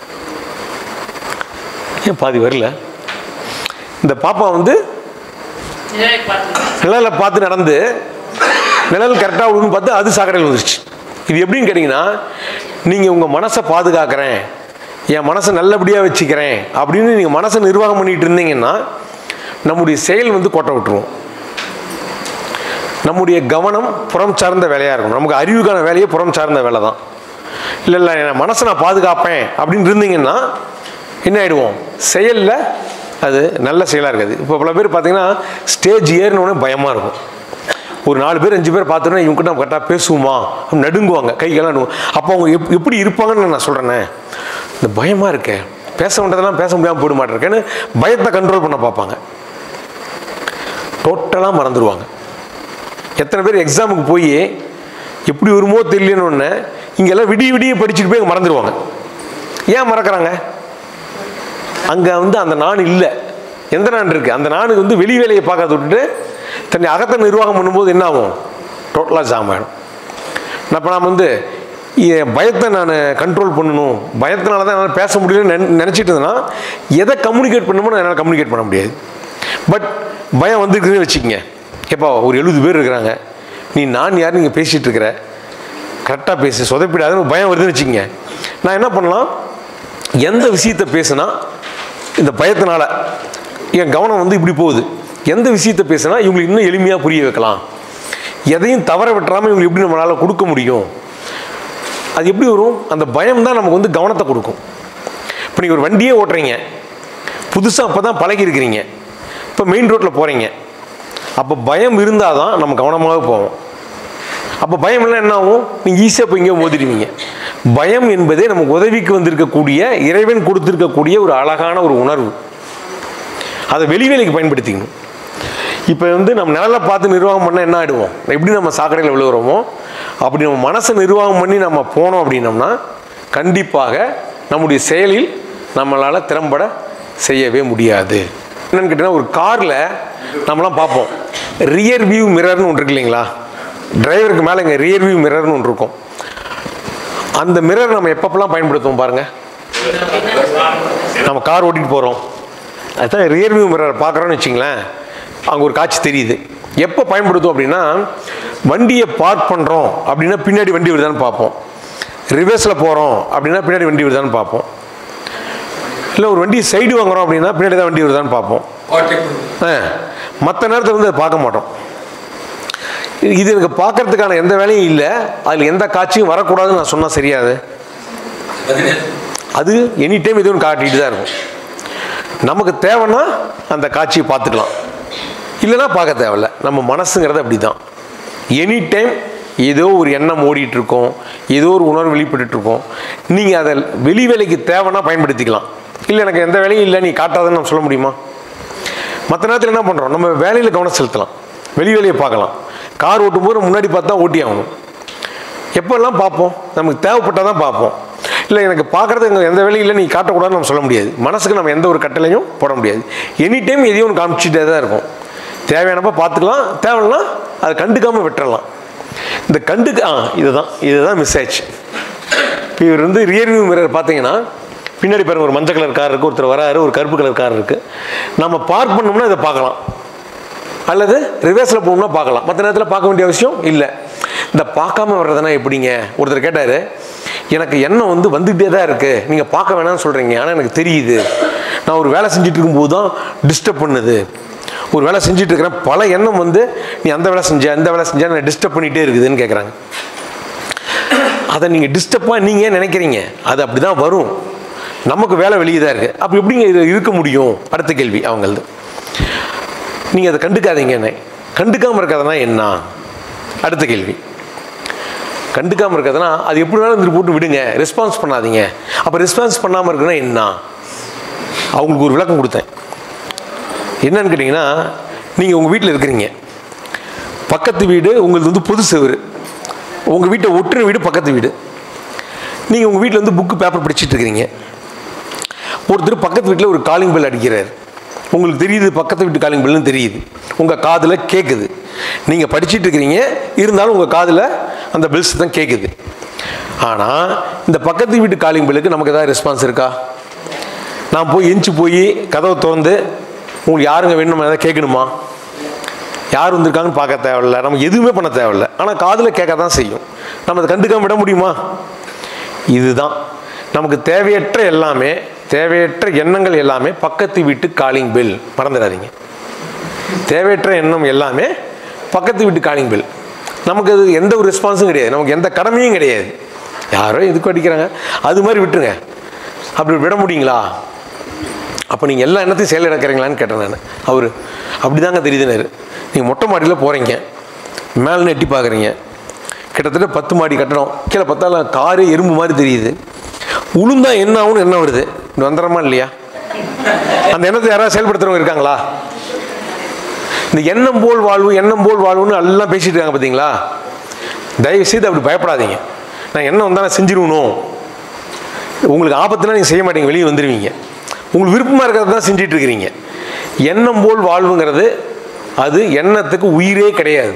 ஏன் பாதி வரல இந்த பாப்பா வந்து நிழலை பார்த்து நடந்து நிழல் கரெக்டாக விழுந்து பார்த்து அது சாக்கடையில் வந்துருச்சு இது எப்படின்னு கேட்டிங்கன்னா நீங்கள் உங்கள் மனசை பாதுகாக்கிறேன் என் மனசை நல்லபடியாக வச்சுக்கிறேன் அப்படின்னு நீங்கள் மனசை நிர்வாகம் பண்ணிட்டு இருந்தீங்கன்னா நம்முடைய செயல் வந்து கொட்டை விட்டுருவோம் நம்முடைய கவனம் புறம் சார்ந்த வேலையாக இருக்கும் நமக்கு அறிவுக்கான வேலையே புறம் சார்ந்த வேலை தான் இல்லை இல்லை என் மனசை நான் பாதுகாப்பேன் அப்படின்னு இருந்தீங்கன்னா என்ன ஆகிடுவோம் செயலில் அது நல்ல செயலாக இருக்காது இப்போ பல பேர் பார்த்தீங்கன்னா ஸ்டேஜ் ஏறினோடனே பயமாக இருக்கும் ஒரு நாலு பேர் அஞ்சு பேர் பார்த்தோன்னா இவங்ககிட்ட நம்ம கரெக்டாக பேசுவோமா அப்படின்னு நடுங்குவாங்க கைகள்லாம் நடுங்கும் அப்போ அவங்க எப் எப்படி இருப்பாங்கன்னு நான் சொல்கிறேனே இந்த பயமாக இருக்கே பேச வேண்டியதெல்லாம் பேச முடியாமல் போயிட மாட்டேருக்கேன்னு பயத்தை கண்ட்ரோல் பண்ண பார்ப்பாங்க டோட்டலாக மறந்துடுவாங்க எத்தனை பேர் எக்ஸாமுக்கு போய் எப்படி வருமோ தெரியலன்னு இங்கெல்லாம் விடிய விடிய படிச்சுட்டு போய் அங்கே மறந்துடுவாங்க ஏன் மறக்கிறாங்க அங்கே வந்து அந்த நான் இல்லை எந்த நான் இருக்குது அந்த நானுக்கு வந்து வெளி வேலையை பார்க்கறத விட்டுட்டு தன்னை அகத்தை நிர்வாகம் பண்ணும்போது என்ன ஆகும் டோட்டலாக ஜாம் ஆகிடும் அப்போ நாம் வந்து என் பயத்தை நான் கண்ட்ரோல் பண்ணணும் பயத்தினால தான் என்னால் பேச முடியலன்னு நினை நினச்சிட்டு இருந்தேன்னா எதை கம்யூனிகேட் பண்ணணுமோ என்னால் கம்யூனிகேட் பண்ண முடியாது பட் பயம் வந்துருக்குதுன்னு வச்சுக்கோங்க எப்பா ஒரு எழுபது பேர் இருக்கிறாங்க நீ நான் யார் நீங்கள் பேசிகிட்டு இருக்கிற கரெக்டாக பேசு சொதப்பிடாதுன்னு பயம் வருதுன்னு வச்சுக்கோங்க நான் என்ன பண்ணலாம் எந்த விஷயத்தை பேசுனா இந்த பயத்தினால என் கவனம் வந்து இப்படி போகுது எந்த விஷயத்தை பேசுனா இவங்களுக்கு இன்னும் எளிமையாக புரிய வைக்கலாம் எதையும் தவற விட்டுறாமல் இவங்களுக்கு எப்படி நம்மளால் கொடுக்க முடியும் அது எப்படி வரும் அந்த பயம் தான் நமக்கு வந்து கவனத்தை கொடுக்கும் இப்போ நீங்கள் ஒரு வண்டியே ஓட்டுறீங்க புதுசாக அப்போ தான் பழகிருக்கிறீங்க இப்போ மெயின் ரோட்டில் போகிறீங்க அப்போ பயம் இருந்தால் தான் நம்ம கவனமாக போவோம் அப்போ பயம் எல்லாம் என்ன ஆகும் நீங்கள் ஈஸியாக போய் இங்கே மோதிடுவீங்க பயம் என்பதே நமக்கு உதவிக்கு வந்திருக்கக்கூடிய இறைவன் கொடுத்திருக்கக்கூடிய ஒரு அழகான ஒரு உணர்வு அதை வெளி வேலைக்கு பயன்படுத்திக்கணும் இப்போ வந்து நம்ம நிழலை பார்த்து நிர்வாகம் பண்ணால் என்ன ஆகிடுவோம் எப்படி நம்ம சாக்கடையில் விழுகிறோமோ அப்படி நம்ம மனசை நிர்வாகம் பண்ணி நம்ம போனோம் அப்படின்னம்னா கண்டிப்பாக நம்முடைய செயலில் நம்மளால் திறம்பட செய்யவே முடியாது என்னன்னு கேட்டிங்கன்னா ஒரு காரில் நம்மலாம் பார்ப்போம் ரியர் வியூ மிரர்னு ஒன்று இருக்கு இல்லைங்களா டிரைவருக்கு மேலே இங்கே ரியர் வியூ மிரர்னு ஒன்று இருக்கும் அந்த மிரர் நம்ம எப்பப்பெல்லாம் பயன்படுத்துவோம் பாருங்கள் நம்ம கார் ஓட்டிகிட்டு போகிறோம் அதுதான் ரியர் வியூ மிரர் பார்க்குறோன்னு வச்சிங்களேன் அங்கே ஒரு காட்சி தெரியுது எப்போ பயன்படுத்தும் அப்படின்னா வண்டியை பார்க் பண்ணுறோம் அப்படின்னா பின்னாடி வண்டி வருதான்னு பார்ப்போம் ரிவர்ஸில் போகிறோம் அப்படின்னா பின்னாடி வண்டி வருதான்னு பார்ப்போம் இல்லை ஒரு வண்டி சைடு வாங்குறோம் அப்படின்னா பின்னாடி தான் வண்டி வருதான்னு பார்ப்போம் மற்ற நேரத்தில் வந்து அதை பார்க்க மாட்டோம் இது எனக்கு பார்க்கறதுக்கான எந்த வேலையும் இல்லை அதில் எந்த காட்சியும் வரக்கூடாதுன்னு நான் சொன்னால் சரியாது அது எனி டைம் இது ஒன்று காட்டிட்டு தான் இருக்கும் நமக்கு தேவைன்னா அந்த காட்சியை பார்த்துக்கலாம் இல்லைன்னா பார்க்க தேவையில்ல நம்ம மனசுங்கிறது அப்படி தான் எனி டைம் ஏதோ ஒரு எண்ணம் ஓடிட்டு இருக்கோம் ஏதோ ஒரு உணர்வு வெளிப்பட்டு இருக்கோம் நீங்கள் அதை வெளி வேலைக்கு தேவைன்னா பயன்படுத்திக்கலாம் இல்லை எனக்கு எந்த வேலையும் இல்லை நீ காட்டாதுன்னு நம்ம சொல்ல முடியுமா மற்ற நேரத்தில் என்ன பண்ணுறோம் நம்ம வேலையில் கவனம் செலுத்தலாம் வெளி வேலையை பார்க்கலாம் கார் ஓட்டும்போது முன்னாடி பார்த்தா ஓட்டி ஆகணும் எப்போல்லாம் பார்ப்போம் நமக்கு தேவைப்பட்டால் தான் பார்ப்போம் இல்லை எனக்கு பார்க்குறதுக்கு எந்த வேலையும் இல்லை நீ காட்டக்கூடாதுன்னு நம்ம சொல்ல முடியாது மனசுக்கு நம்ம எந்த ஒரு கட்டளையும் போட முடியாது எனி டைம் எதையும் ஒன்று காமிச்சிட்டே தான் இருக்கும் தேவையானப்ப பார்த்துக்கலாம் தேவைன்னா அதை கண்டுக்காமல் விட்டுறலாம் இந்த கண்டுக்க ஆ இதுதான் இதுதான் மிஸ் ஆயிடுச்சு இப்போ இவர் வந்து ரியர்வியூ மிரர் பார்த்தீங்கன்னா பின்னாடி பாருங்க ஒரு மஞ்சள் கலர் கார் இருக்குது ஒருத்தர் வராரு ஒரு கருப்பு கலர் கார் இருக்குது நம்ம பார்க் பண்ணோம்னா இதை பார்க்கலாம் அல்லது ரிவர்ஸில் போகணும்னா பார்க்கலாம் மற்ற நேரத்தில் பார்க்க வேண்டிய அவசியம் இல்லை இந்த பார்க்காம வர்றதுனா எப்படிங்க ஒருத்தர் கேட்டார் எனக்கு எண்ணம் வந்து வந்துகிட்டே தான் இருக்குது நீங்கள் பார்க்க வேணாம்னு சொல்கிறீங்க ஆனால் எனக்கு தெரியுது நான் ஒரு வேலை செஞ்சுட்டு இருக்கும்போது தான் டிஸ்டர்ப் பண்ணுது ஒரு வேலை செஞ்சுட்டு இருக்கிறேன் பல எண்ணம் வந்து நீ அந்த வேலை செஞ்ச அந்த வேலை செஞ்ச நான் டிஸ்டர்ப் பண்ணிகிட்டே இருக்குதுன்னு கேட்குறாங்க அதை நீங்கள் டிஸ்டர்பாக நீங்கள் நினைக்கிறீங்க அது அப்படி தான் வரும் நமக்கு வேலை வெளியே தான் இருக்குது அப்போ எப்படிங்க இது இருக்க முடியும் அடுத்த கேள்வி அவங்களது நீங்கள் அதை கண்டுக்காதீங்க என்ன கண்டுக்காமல் இருக்கிறதுனா என்ன அடுத்த கேள்வி கண்டுக்காமல் இருக்கிறதுனா அது எப்படி வேணாலும் இருந்துட்டு போட்டு விடுங்க ரெஸ்பான்ஸ் பண்ணாதீங்க அப்போ ரெஸ்பான்ஸ் பண்ணாமல் இருக்குன்னா என்ன அவங்களுக்கு ஒரு விளக்கம் கொடுத்தேன் என்னன்னு கேட்டிங்கன்னா நீங்கள் உங்கள் வீட்டில் இருக்கிறீங்க பக்கத்து வீடு உங்களுக்கு வந்து பொது செவரு உங்கள் வீட்டை ஒட்டுற வீடு பக்கத்து வீடு நீங்கள் உங்கள் வீட்டில் வந்து புக்கு பேப்பர் படிச்சுட்டு இருக்கிறீங்க ஒருத்தர் பக்கத்து வீட்டில் ஒரு காலிங் பெல் அடிக்கிறார் உங்களுக்கு தெரியுது பக்கத்து வீட்டு காலிங் பெல்னு தெரியுது உங்கள் காதில் கேட்குது நீங்கள் படிச்சிட்டு இருக்கிறீங்க இருந்தாலும் உங்கள் காதில் அந்த பெல்ஸ் தான் கேட்குது ஆனால் இந்த பக்கத்து வீட்டு காலிங் பெல்லுக்கு நமக்கு ஏதாவது ரெஸ்பான்ஸ் இருக்கா நான் போய் எஞ்சி போய் கதவை திறந்து உங்களுக்கு யாருங்க வேணும் ஏதாவது கேட்கணுமா யார் வந்திருக்காங்கன்னு பார்க்க தேவையில்ல நம்ம எதுவுமே பண்ண தேவையில்ல ஆனால் காதில் கேட்க தான் செய்யும் நம்ம அதை கண்டுக்காம விட முடியுமா இதுதான் நமக்கு தேவையற்ற எல்லாமே தேவையற்ற எண்ணங்கள் எல்லாமே பக்கத்து வீட்டு காலிங் பெல் மறந்துடாதீங்க தேவையற்ற எண்ணம் எல்லாமே பக்கத்து வீட்டு காலிங் பெல் நமக்கு அது எந்த ஒரு ரெஸ்பான்ஸும் கிடையாது நமக்கு எந்த கடமையும் கிடையாது யாரோ எதுக்கு அடிக்கிறாங்க அது மாதிரி விட்டுருங்க அப்படி விட முடியுங்களா அப்போ நீங்கள் எல்லா எண்ணத்தையும் செயல் இழக்கிறீங்களான்னு கேட்டேன் நான் அவர் அப்படி தாங்க தெரியுதுனாரு நீங்கள் மொட்டை மாடியில் போகிறீங்க மேலே எட்டி பார்க்குறீங்க கிட்டத்தட்ட பத்து மாடி கட்டடம் கீழே பார்த்தாலும் காரு எறும்பு மாதிரி தெரியுது உளுந்தா என்ன ஆகும்னு என்ன வருது இப்படி வந்துடுறமா இல்லையா அந்த எண்ணத்தை யாராவது செயல்படுத்துறவங்க இருக்காங்களா இந்த எண்ணம் போல் வாழ்வு எண்ணம் போல் வாழ்வுன்னு எல்லாம் பேசிட்டு இருக்காங்க பார்த்தீங்களா தயவு செய்து அப்படி பயப்படாதீங்க நான் எண்ணம் வந்தால் நான் செஞ்சிருவணும் உங்களுக்கு ஆபத்துனா நீங்கள் செய்ய மாட்டீங்க வெளியே வந்துடுவீங்க உங்களுக்கு விருப்பமாக இருக்கிறத தான் செஞ்சிட்டு இருக்கிறீங்க எண்ணம் போல் வாழ்வுங்கிறது அது எண்ணத்துக்கு உயிரே கிடையாது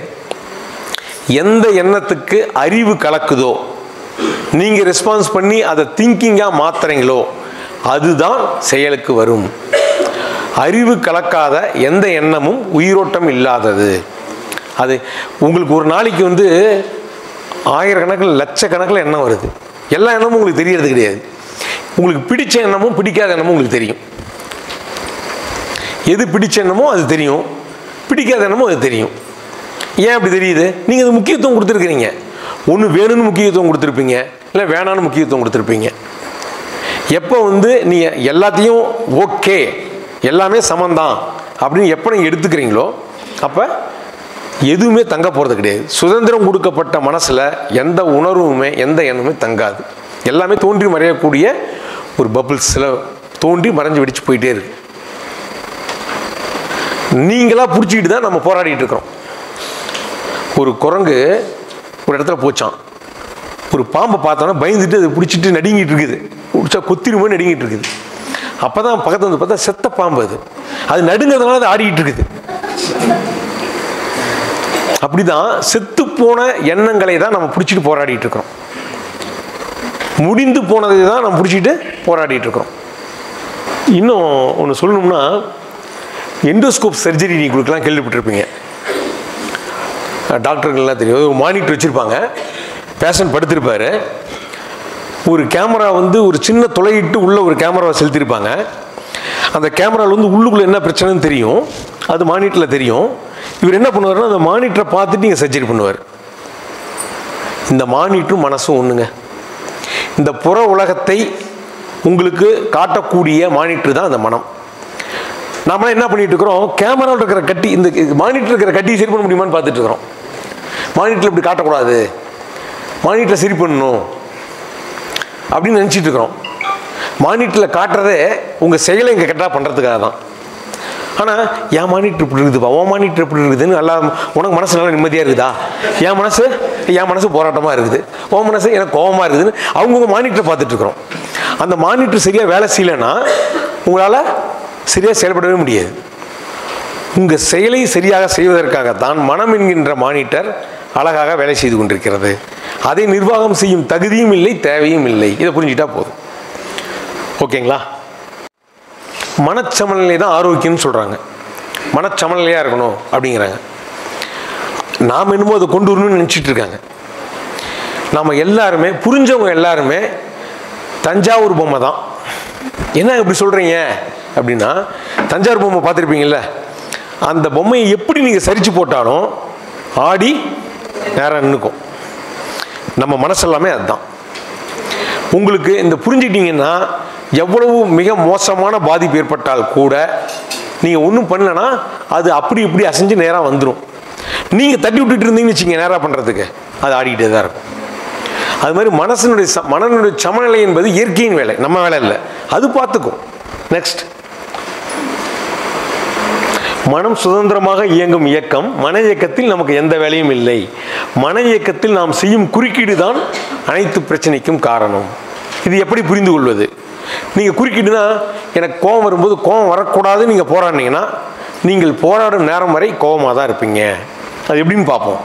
எந்த எண்ணத்துக்கு அறிவு கலக்குதோ நீங்கள் ரெஸ்பான்ஸ் பண்ணி அதை திங்கிங்காக மாத்துறீங்களோ அதுதான் செயலுக்கு வரும் அறிவு கலக்காத எந்த எண்ணமும் உயிரோட்டம் இல்லாதது அது உங்களுக்கு ஒரு நாளைக்கு வந்து ஆயிரக்கணக்கில் லட்சக்கணக்கில் எண்ணம் வருது எல்லா எண்ணமும் உங்களுக்கு தெரியறது கிடையாது உங்களுக்கு பிடிச்ச எண்ணமும் பிடிக்காத எண்ணமும் உங்களுக்கு தெரியும் எது பிடிச்ச எண்ணமோ அது தெரியும் பிடிக்காத எண்ணமோ அது தெரியும் ஏன் அப்படி தெரியுது நீங்கள் அது முக்கியத்துவம் கொடுத்துருக்கிறீங்க ஒன்று வேணும்னு முக்கியத்துவம் கொடுத்துருப்பீங்க இல்லை வேணான்னு முக்கியத்துவம் கொடுத்துருப்பீங்க எப்போ வந்து நீங்கள் எல்லாத்தையும் ஓகே எல்லாமே சமந்தான் அப்படின்னு எப்போ நீங்கள் எடுத்துக்கிறீங்களோ அப்போ எதுவுமே தங்க போகிறது கிடையாது சுதந்திரம் கொடுக்கப்பட்ட மனசில் எந்த உணர்வுமே எந்த எண்ணமுமே தங்காது எல்லாமே தோன்றி மறையக்கூடிய ஒரு பபிள்ஸில் தோன்றி மறைஞ்சு வெடிச்சு போயிட்டே இருக்கு நீங்களா பிடிச்சிக்கிட்டு தான் நம்ம போராடிட்டு இருக்கிறோம் ஒரு குரங்கு ஒரு இடத்துல போச்சான் ஒரு பாம்பை பார்த்தோன்னா பயந்துட்டு அதை பிடிச்சிட்டு நடுங்கிட்டு இருக்குது பிடிச்சா கொத்திருமோ நடுங்கிட்டு இருக்குது அப்போ தான் பக்கத்துல வந்து பார்த்தா செத்த பாம்பு அது அது நடுங்கிறதுனால அது ஆடிக்கிட்டு இருக்குது அப்படிதான் செத்து போன எண்ணங்களை தான் நம்ம பிடிச்சிட்டு போராடிட்டு இருக்கிறோம் முடிந்து போனதை தான் நம்ம பிடிச்சிட்டு போராடிட்டு இருக்கிறோம் இன்னும் ஒன்று சொல்லணும்னா எண்டோஸ்கோப் சர்ஜரி நீங்களுக்கெல்லாம் கேள்விப்பட்டிருப்பீங்க டாக்டருங்கெல்லாம் தெரியும் ஒரு மானிட்டர் வச்சுருப்பாங்க பேஷண்ட் படுத்திருப்பாரு ஒரு கேமரா வந்து ஒரு சின்ன துளையிட்டு உள்ள ஒரு கேமராவை செலுத்தியிருப்பாங்க அந்த கேமராவில் வந்து உள்ளுக்குள்ளே என்ன பிரச்சனைன்னு தெரியும் அது மானிட்டரில் தெரியும் இவர் என்ன பண்ணுவாருன்னா அந்த மானிட்டரை பார்த்துட்டு நீங்கள் சர்ஜரி பண்ணுவார் இந்த மானிட்டரும் மனசும் ஒன்றுங்க இந்த புற உலகத்தை உங்களுக்கு காட்டக்கூடிய மானிட்டர் தான் அந்த மனம் நாம என்ன பண்ணிட்டு இருக்கிறோம் கேமராவில் இருக்கிற கட்டி இந்த மானிட்டர் இருக்கிற கட்டியை சரி பண்ண முடியுமான்னு பார்த்துட்டு இருக்கிறோம் மானிட்டரில் இப்படி காட்டக்கூடாது மானிட்டரில் சரி பண்ணணும் அப்படின்னு நினச்சிட்டு இருக்கிறோம் மானிட்டரில் காட்டுறதே உங்கள் செயலை இங்கே கரெக்டாக பண்ணுறதுக்காக தான் ஆனால் என் மானிட்டர் இப்படி இருக்குதுப்பா உன் மானிட்டர் இப்படி இருக்குதுன்னு நல்லா உனக்கு மனசு நல்லா நிம்மதியாக இருக்குதா என் மனசு என் மனசு போராட்டமாக இருக்குது உன் மனசு எனக்கு கோபமாக இருக்குதுன்னு அவங்கவுங்க மானிட்டரை பார்த்துட்டு இருக்கிறோம் அந்த மானிட்டர் சரியாக வேலை செய்யலைன்னா உங்களால் சரியாக செயல்படவே முடியாது உங்கள் செயலை சரியாக செய்வதற்காகத்தான் மனம் என்கின்ற மானிட்டர் அழகாக வேலை செய்து கொண்டிருக்கிறது அதை நிர்வாகம் செய்யும் தகுதியும் இல்லை தேவையும் இல்லை இதை புரிஞ்சுட்டா போதும் ஓகேங்களா மனச்சமநிலை தான் ஆரோக்கியம்னு சொல்கிறாங்க மனச்சமநிலையாக இருக்கணும் அப்படிங்கிறாங்க நாம் என்னமோ அதை கொண்டு வரணும்னு நினச்சிட்டு இருக்காங்க நாம் எல்லாருமே புரிஞ்சவங்க எல்லாருமே தஞ்சாவூர் பொம்மை தான் என்ன இப்படி சொல்கிறீங்க அப்படின்னா தஞ்சாவூர் பொம்மை பார்த்துருப்பீங்கல்ல அந்த பொம்மையை எப்படி நீங்கள் சரிச்சு போட்டாலும் ஆடி நேரம் நின்றுக்கும் நம்ம மனசெல்லாமே அதுதான் உங்களுக்கு இந்த புரிஞ்சிட்டிங்கன்னா எவ்வளவு மிக மோசமான பாதிப்பு ஏற்பட்டால் கூட நீங்கள் ஒன்றும் பண்ணலன்னா அது அப்படி இப்படி அசைஞ்சு நேராக வந்துடும் நீங்கள் தட்டி விட்டுட்டு இருந்தீங்கன்னு வச்சுங்க நேராக பண்ணுறதுக்கு அது ஆடிக்கிட்டே தான் இருக்கும் அது மாதிரி மனசனுடைய ச மனனுடைய சமநிலை என்பது இயற்கையின் வேலை நம்ம வேலை இல்லை அது பார்த்துக்கும் நெக்ஸ்ட் மனம் சுதந்திரமாக இயங்கும் இயக்கம் மன இயக்கத்தில் நமக்கு எந்த வேலையும் இல்லை மன இயக்கத்தில் நாம் செய்யும் குறுக்கீடு தான் அனைத்து பிரச்சனைக்கும் காரணம் இது எப்படி புரிந்து கொள்வது நீங்கள் குறுக்கீடுனா எனக்கு கோபம் வரும்போது கோபம் வரக்கூடாதுன்னு நீங்கள் போராடினீங்கன்னா நீங்கள் போராடும் நேரம் வரை கோபமாக தான் இருப்பீங்க அது எப்படின்னு பார்ப்போம்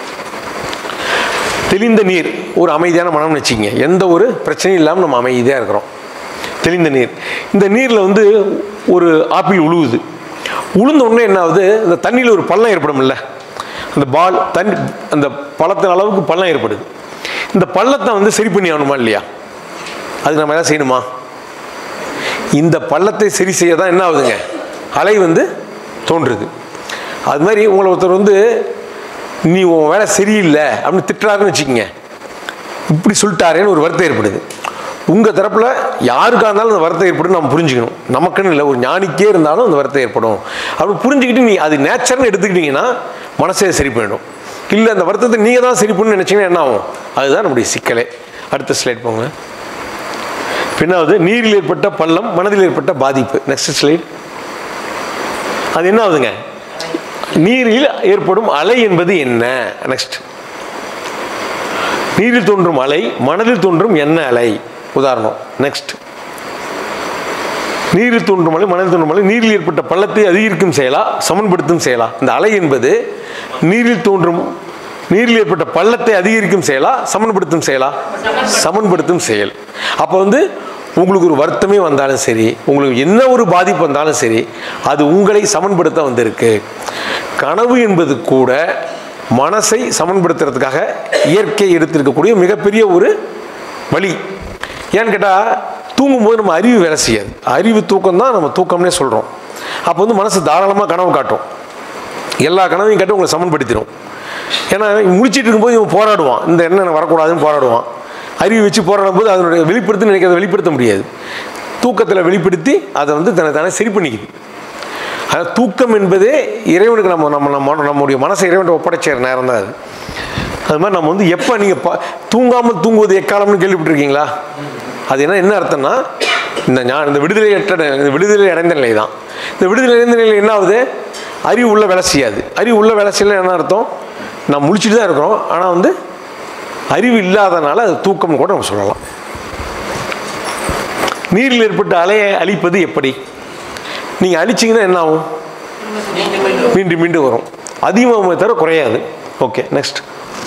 தெளிந்த நீர் ஒரு அமைதியான மனம்னு வச்சுக்கங்க எந்த ஒரு பிரச்சனையும் இல்லாமல் நம்ம அமைதியாக இருக்கிறோம் தெளிந்த நீர் இந்த நீரில் வந்து ஒரு ஆப்பிள் உழுவுது உளுந்த உடனே என்ன ஆகுது இந்த தண்ணியில் ஒரு பள்ளம் ஏற்படும்ல அந்த பால் தண்ணி அந்த பள்ளத்தின் அளவுக்கு பள்ளம் ஏற்படுது இந்த பள்ளத்தை வந்து சரி பண்ணி ஆகணுமா இல்லையா அது நம்ம எதாவது செய்யணுமா இந்த பள்ளத்தை சரி செய்ய தான் என்ன ஆகுதுங்க அலை வந்து தோன்றுது அது மாதிரி உங்களை ஒருத்தர் வந்து நீ உன் வேலை சரியில்லை அப்படின்னு திட்டுறாருன்னு வச்சுக்கோங்க இப்படி சொல்லிட்டாரேன்னு ஒரு வருத்தம் ஏற்படுது உங்கள் தரப்பில் யாருக்காக இருந்தாலும் அந்த வருத்தம் ஏற்படும் நம்ம புரிஞ்சுக்கணும் நமக்குன்னு இல்லை ஒரு ஞானிக்கே இருந்தாலும் அந்த வருத்தம் ஏற்படும் அப்படி புரிஞ்சுக்கிட்டு நீ அது நேச்சர்னு எடுத்துக்கிட்டிங்கன்னா மனசே சரி பண்ணிடும் இல்லை அந்த வருத்தத்தை நீங்கள் தான் சரி பண்ணணும்னு நினச்சிங்கன்னா என்ன ஆகும் அதுதான் நம்முடைய சிக்கலே அடுத்த ஸ்லைட் போங்க பின்னாவது நீரில் ஏற்பட்ட பள்ளம் மனதில் ஏற்பட்ட பாதிப்பு நெக்ஸ்ட் ஸ்லைட் அது என்ன ஆகுதுங்க நீரில் ஏற்படும் அலை என்பது என்ன நெக்ஸ்ட் நீரில் தோன்றும் அலை மனதில் தோன்றும் என்ன அலை உதாரணம் நெக்ஸ்ட் நீரில் தோன்றும் அலை மனதில் தோன்றும் அலை நீரில் ஏற்பட்ட பள்ளத்தை அதிகரிக்கும் செயலா சமன்படுத்தும் செயலா இந்த அலை என்பது நீரில் தோன்றும் நீரில் ஏற்பட்ட பள்ளத்தை அதிகரிக்கும் செயலா சமன்படுத்தும் செயலா சமன்படுத்தும் செயல் அப்போ வந்து உங்களுக்கு ஒரு வருத்தமே வந்தாலும் சரி உங்களுக்கு என்ன ஒரு பாதிப்பு வந்தாலும் சரி அது உங்களை சமன்படுத்த வந்திருக்கு கனவு என்பது கூட மனசை சமன்படுத்துறதுக்காக இயற்கை எடுத்திருக்கக்கூடிய மிகப்பெரிய ஒரு வழி ஏன்னு கேட்டால் தூங்கும்போது நம்ம அறிவு வேலை செய்யாது அறிவு தூக்கம் தான் நம்ம தூக்கம்னே சொல்கிறோம் அப்போ வந்து மனசு தாராளமாக கனவு காட்டும் எல்லா கனவையும் காட்டி உங்களை சமன்படுத்திடும் ஏன்னா முடிச்சிட்டு இருக்கும்போது இவன் போராடுவான் இந்த எண்ணம் எனக்கு வரக்கூடாதுன்னு போராடுவான் அறிவு வச்சு போராடும் போது அதனுடைய வெளிப்படுத்தி நினைக்கிறத வெளிப்படுத்த முடியாது தூக்கத்தில் வெளிப்படுத்தி அதை வந்து தன்னை தானே சரி பண்ணிக்குது அதாவது தூக்கம் என்பதே இறைவனுக்கு நம்ம நம்ம நம்ம நம்முடைய மனசை இறைவன் ஒப்படைச்ச நேரம் தான் அது அது மாதிரி நம்ம வந்து எப்போ நீங்கள் பா தூங்காமல் தூங்குவது எக்காலம்னு கேள்விப்பட்டிருக்கீங்களா அது என்ன என்ன அர்த்தம்னா இந்த ஞான இந்த விடுதலை அற்ற இந்த விடுதலை அடைந்த நிலை தான் இந்த விடுதலை அடைந்த நிலையில் என்ன ஆகுது அறிவு உள்ள வேலை செய்யாது அறிவு உள்ள வேலை செய்யல என்ன அர்த்தம் நான் முழிச்சிட்டு தான் இருக்கிறோம் ஆனால் வந்து அறிவு இல்லாதனால அது தூக்கம்னு கூட நம்ம சொல்லலாம் நீரில் ஏற்பட்ட அலையை அழிப்பது எப்படி நீங்கள் அழிச்சிங்கன்னா என்ன ஆகும் மீண்டும் மீண்டும் வரும் அதிகமாக தவிர குறையாது ஓகே நெக்ஸ்ட்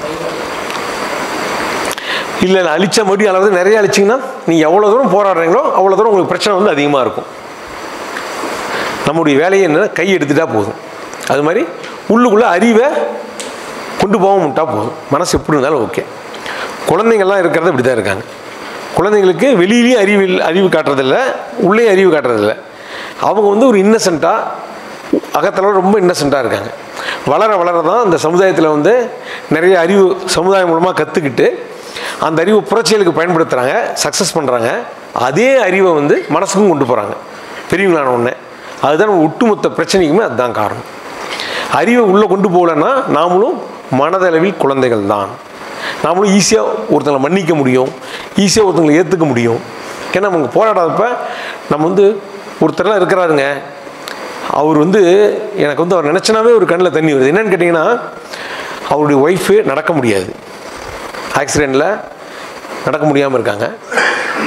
இல்லை இல்லை அழிச்ச மறுபடியும் அளவு நிறைய அழிச்சிங்கன்னா நீங்கள் எவ்வளோ தூரம் போராடுறீங்களோ அவ்வளோ தூரம் உங்களுக்கு பிரச்சனை வந்து அதிகமாக இருக்கும் நம்முடைய வேலையை என்ன கை எடுத்துட்டா போதும் அது மாதிரி உள்ளுக்குள்ளே அறிவை கொண்டு போக முட்டா போதும் மனசு எப்படி இருந்தாலும் ஓகே குழந்தைங்கள்லாம் இருக்கிறது இப்படி தான் இருக்காங்க குழந்தைங்களுக்கு வெளியிலேயும் அறிவு இல்ல- அறிவு காட்டுறதில்ல உள்ளே அறிவு காட்டுறதில்ல அவங்க வந்து ஒரு இன்னசென்ட்டாக அகத்தில் ரொம்ப இன்னசென்ட்டாக இருக்காங்க வளர வளர தான் இந்த சமுதாயத்தில் வந்து நிறைய அறிவு சமுதாயம் மூலமாக கற்றுக்கிட்டு அந்த அறிவை புரட்சிகளுக்கு பயன்படுத்துகிறாங்க சக்ஸஸ் பண்ணுறாங்க அதே அறிவை வந்து மனசுக்கும் கொண்டு போகிறாங்க பெரியவங்களான உடனே அதுதான் நம்ம ஒட்டுமொத்த பிரச்சனைக்குமே அதுதான் காரணம் அறிவை உள்ளே கொண்டு போகலன்னா நாமளும் மனதளவில் குழந்தைகள் தான் நாமளும் ஈஸியாக ஒருத்தங்களை மன்னிக்க முடியும் ஈஸியாக ஒருத்தங்களை ஏற்றுக்க முடியும் ஏன்னா அவங்க போராடாதப்ப நம்ம வந்து ஒருத்தர்லாம் இருக்கிறாருங்க அவர் வந்து எனக்கு வந்து அவர் நினச்சனாவே ஒரு கண்ணில் தண்ணி வருது என்னன்னு கேட்டிங்கன்னா அவருடைய ஒய்ஃபு நடக்க முடியாது ஆக்சிடெண்ட்டில் நடக்க முடியாமல் இருக்காங்க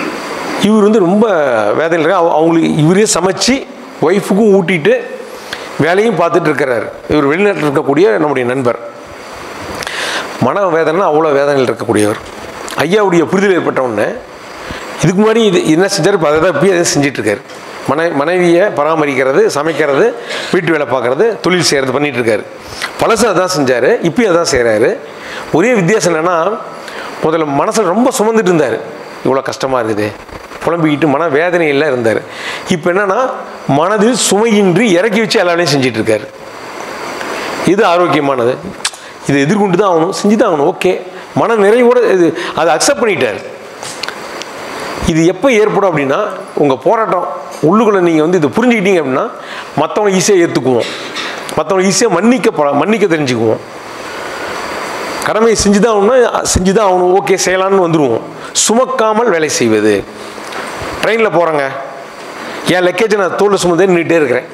இவர் வந்து ரொம்ப வேதனையில் இருக்காங்க அவ- அவங்களுக்கு இவரே சமைச்சு ஒய்ஃபுக்கும் ஊட்டிட்டு வேலையும் பார்த்துட்டு இருக்கிறார் இவர் வெளிநாட்டில் இருக்கக்கூடிய நம்முடைய நண்பர் மன வேதனை அவ்வளோ வேதனையில் இருக்கக்கூடியவர் ஐயாவுடைய புரிதல் ஏற்பட்ட உடனே இதுக்கு முன்னாடி இது என்ன செஞ்சார் இப்போ அதை தான் இப்பயும் அதை செஞ்சிட்டு இருக்காரு மனை மனைவியை பராமரிக்கிறது சமைக்கிறது வீட்டு வேலை பார்க்குறது தொழில் செய்கிறது பண்ணிட்டு இருக்காரு பழசு அதான் செஞ்சார் இப்பயும் அதான் செய்கிறாரு ஒரே வித்தியாசம் என்னென்னா முதல்ல மனசில் ரொம்ப சுமந்துட்டு இருந்தார் இவ்வளோ கஷ்டமாக இருக்குது புலம்பிக்கிட்டு மன வேதனையில் இருந்தார் இப்போ என்னென்னா மனதில் சுமையின்றி இறக்கி வச்சு எல்லா வேலையும் செஞ்சிட்டு இருக்காரு இது ஆரோக்கியமானது இது எதிர்கொண்டு தான் ஆகணும் செஞ்சு தான் ஆகணும் ஓகே மன நிறைவோட இது அதை அக்செப்ட் பண்ணிட்டார் இது எப்போ ஏற்படும் அப்படின்னா உங்கள் போராட்டம் உள்ளுக்குள்ளே நீங்கள் வந்து இதை புரிஞ்சுக்கிட்டீங்க அப்படின்னா மற்றவங்க ஈஸியாக ஏற்றுக்குவோம் மற்றவங்க ஈஸியாக மன்னிக்க ப- மன்னிக்க தெரிஞ்சுக்குவோம் கடமையை செஞ்சு தான் ஆகணும்னா செஞ்சு தான் ஆகணும் ஓகே செய்யலாம்னு வந்துடுவோம் சுமக்காமல் வேலை செய்வது ட்ரெயினில் போகிறேங்க என் லக்கேஜை நான் தோளில் சுமந்தே நின்றுட்டே இருக்கிறேன்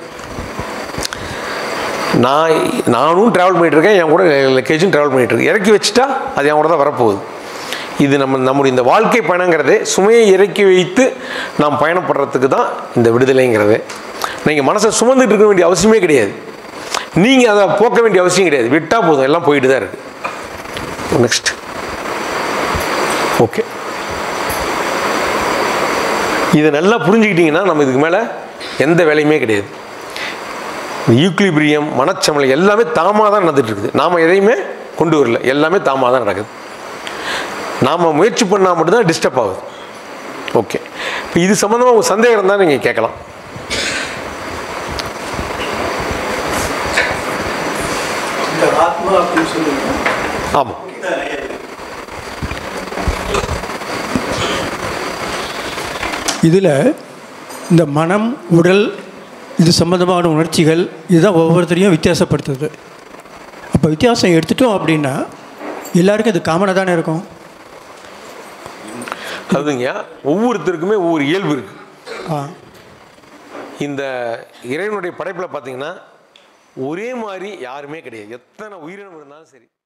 நான் நானும் ட்ராவல் பண்ணிட்டு இருக்கேன் என் கூட லக்கேஜும் ட்ராவல் பண்ணிட்டு இருக்கேன் இறக்கி வச்சுட்டா அது என் கூட தான் வரப்போகுது இது நம்ம நம்முடைய இந்த வாழ்க்கை பயணங்கிறதே சுமையை இறக்கி வைத்து நாம் பயணப்படுறதுக்கு தான் இந்த விடுதலைங்கிறது நீங்கள் மனசை சுமந்துட்டு இருக்க வேண்டிய அவசியமே கிடையாது நீங்கள் அதை போக்க வேண்டிய அவசியம் கிடையாது விட்டால் போதும் எல்லாம் போயிட்டு தான் இருக்கு நெக்ஸ்ட் ஓகே இதை நல்லா புரிஞ்சுக்கிட்டீங்கன்னா நம்ம இதுக்கு மேலே எந்த வேலையுமே கிடையாது ஈக்குலிபிரியம் மனச்சமலை எல்லாமே தாமாக தான் நடந்துட்டு இருக்குது நாம் எதையுமே கொண்டு வரல எல்லாமே தாமாக தான் நடக்குது நாம் முயற்சி பண்ணால் மட்டும்தான் டிஸ்டர்ப் ஆகுது ஓகே இப்போ இது சம்மந்தமாக உங்கள் சந்தேகம் இருந்தால் நீங்கள் கேட்கலாம் இந்த ஆத்மா அப்படின்னு சொல்லுங்க ஆமாம் இதில் இந்த மனம் உடல் இது சம்மந்தமான உணர்ச்சிகள் இதுதான் ஒவ்வொருத்தரையும் வித்தியாசப்படுத்துது அப்போ வித்தியாசம் எடுத்துட்டோம் அப்படின்னா எல்லாருக்கும் இது காமனாக தானே இருக்கும் அதுங்க ஒவ்வொருத்தருக்குமே ஒவ்வொரு இயல்பு இருக்குது ஆ இந்த இறைவனுடைய படைப்பில் பார்த்தீங்கன்னா ஒரே மாதிரி யாருமே கிடையாது எத்தனை உயிரினம் இருந்தாலும் சரி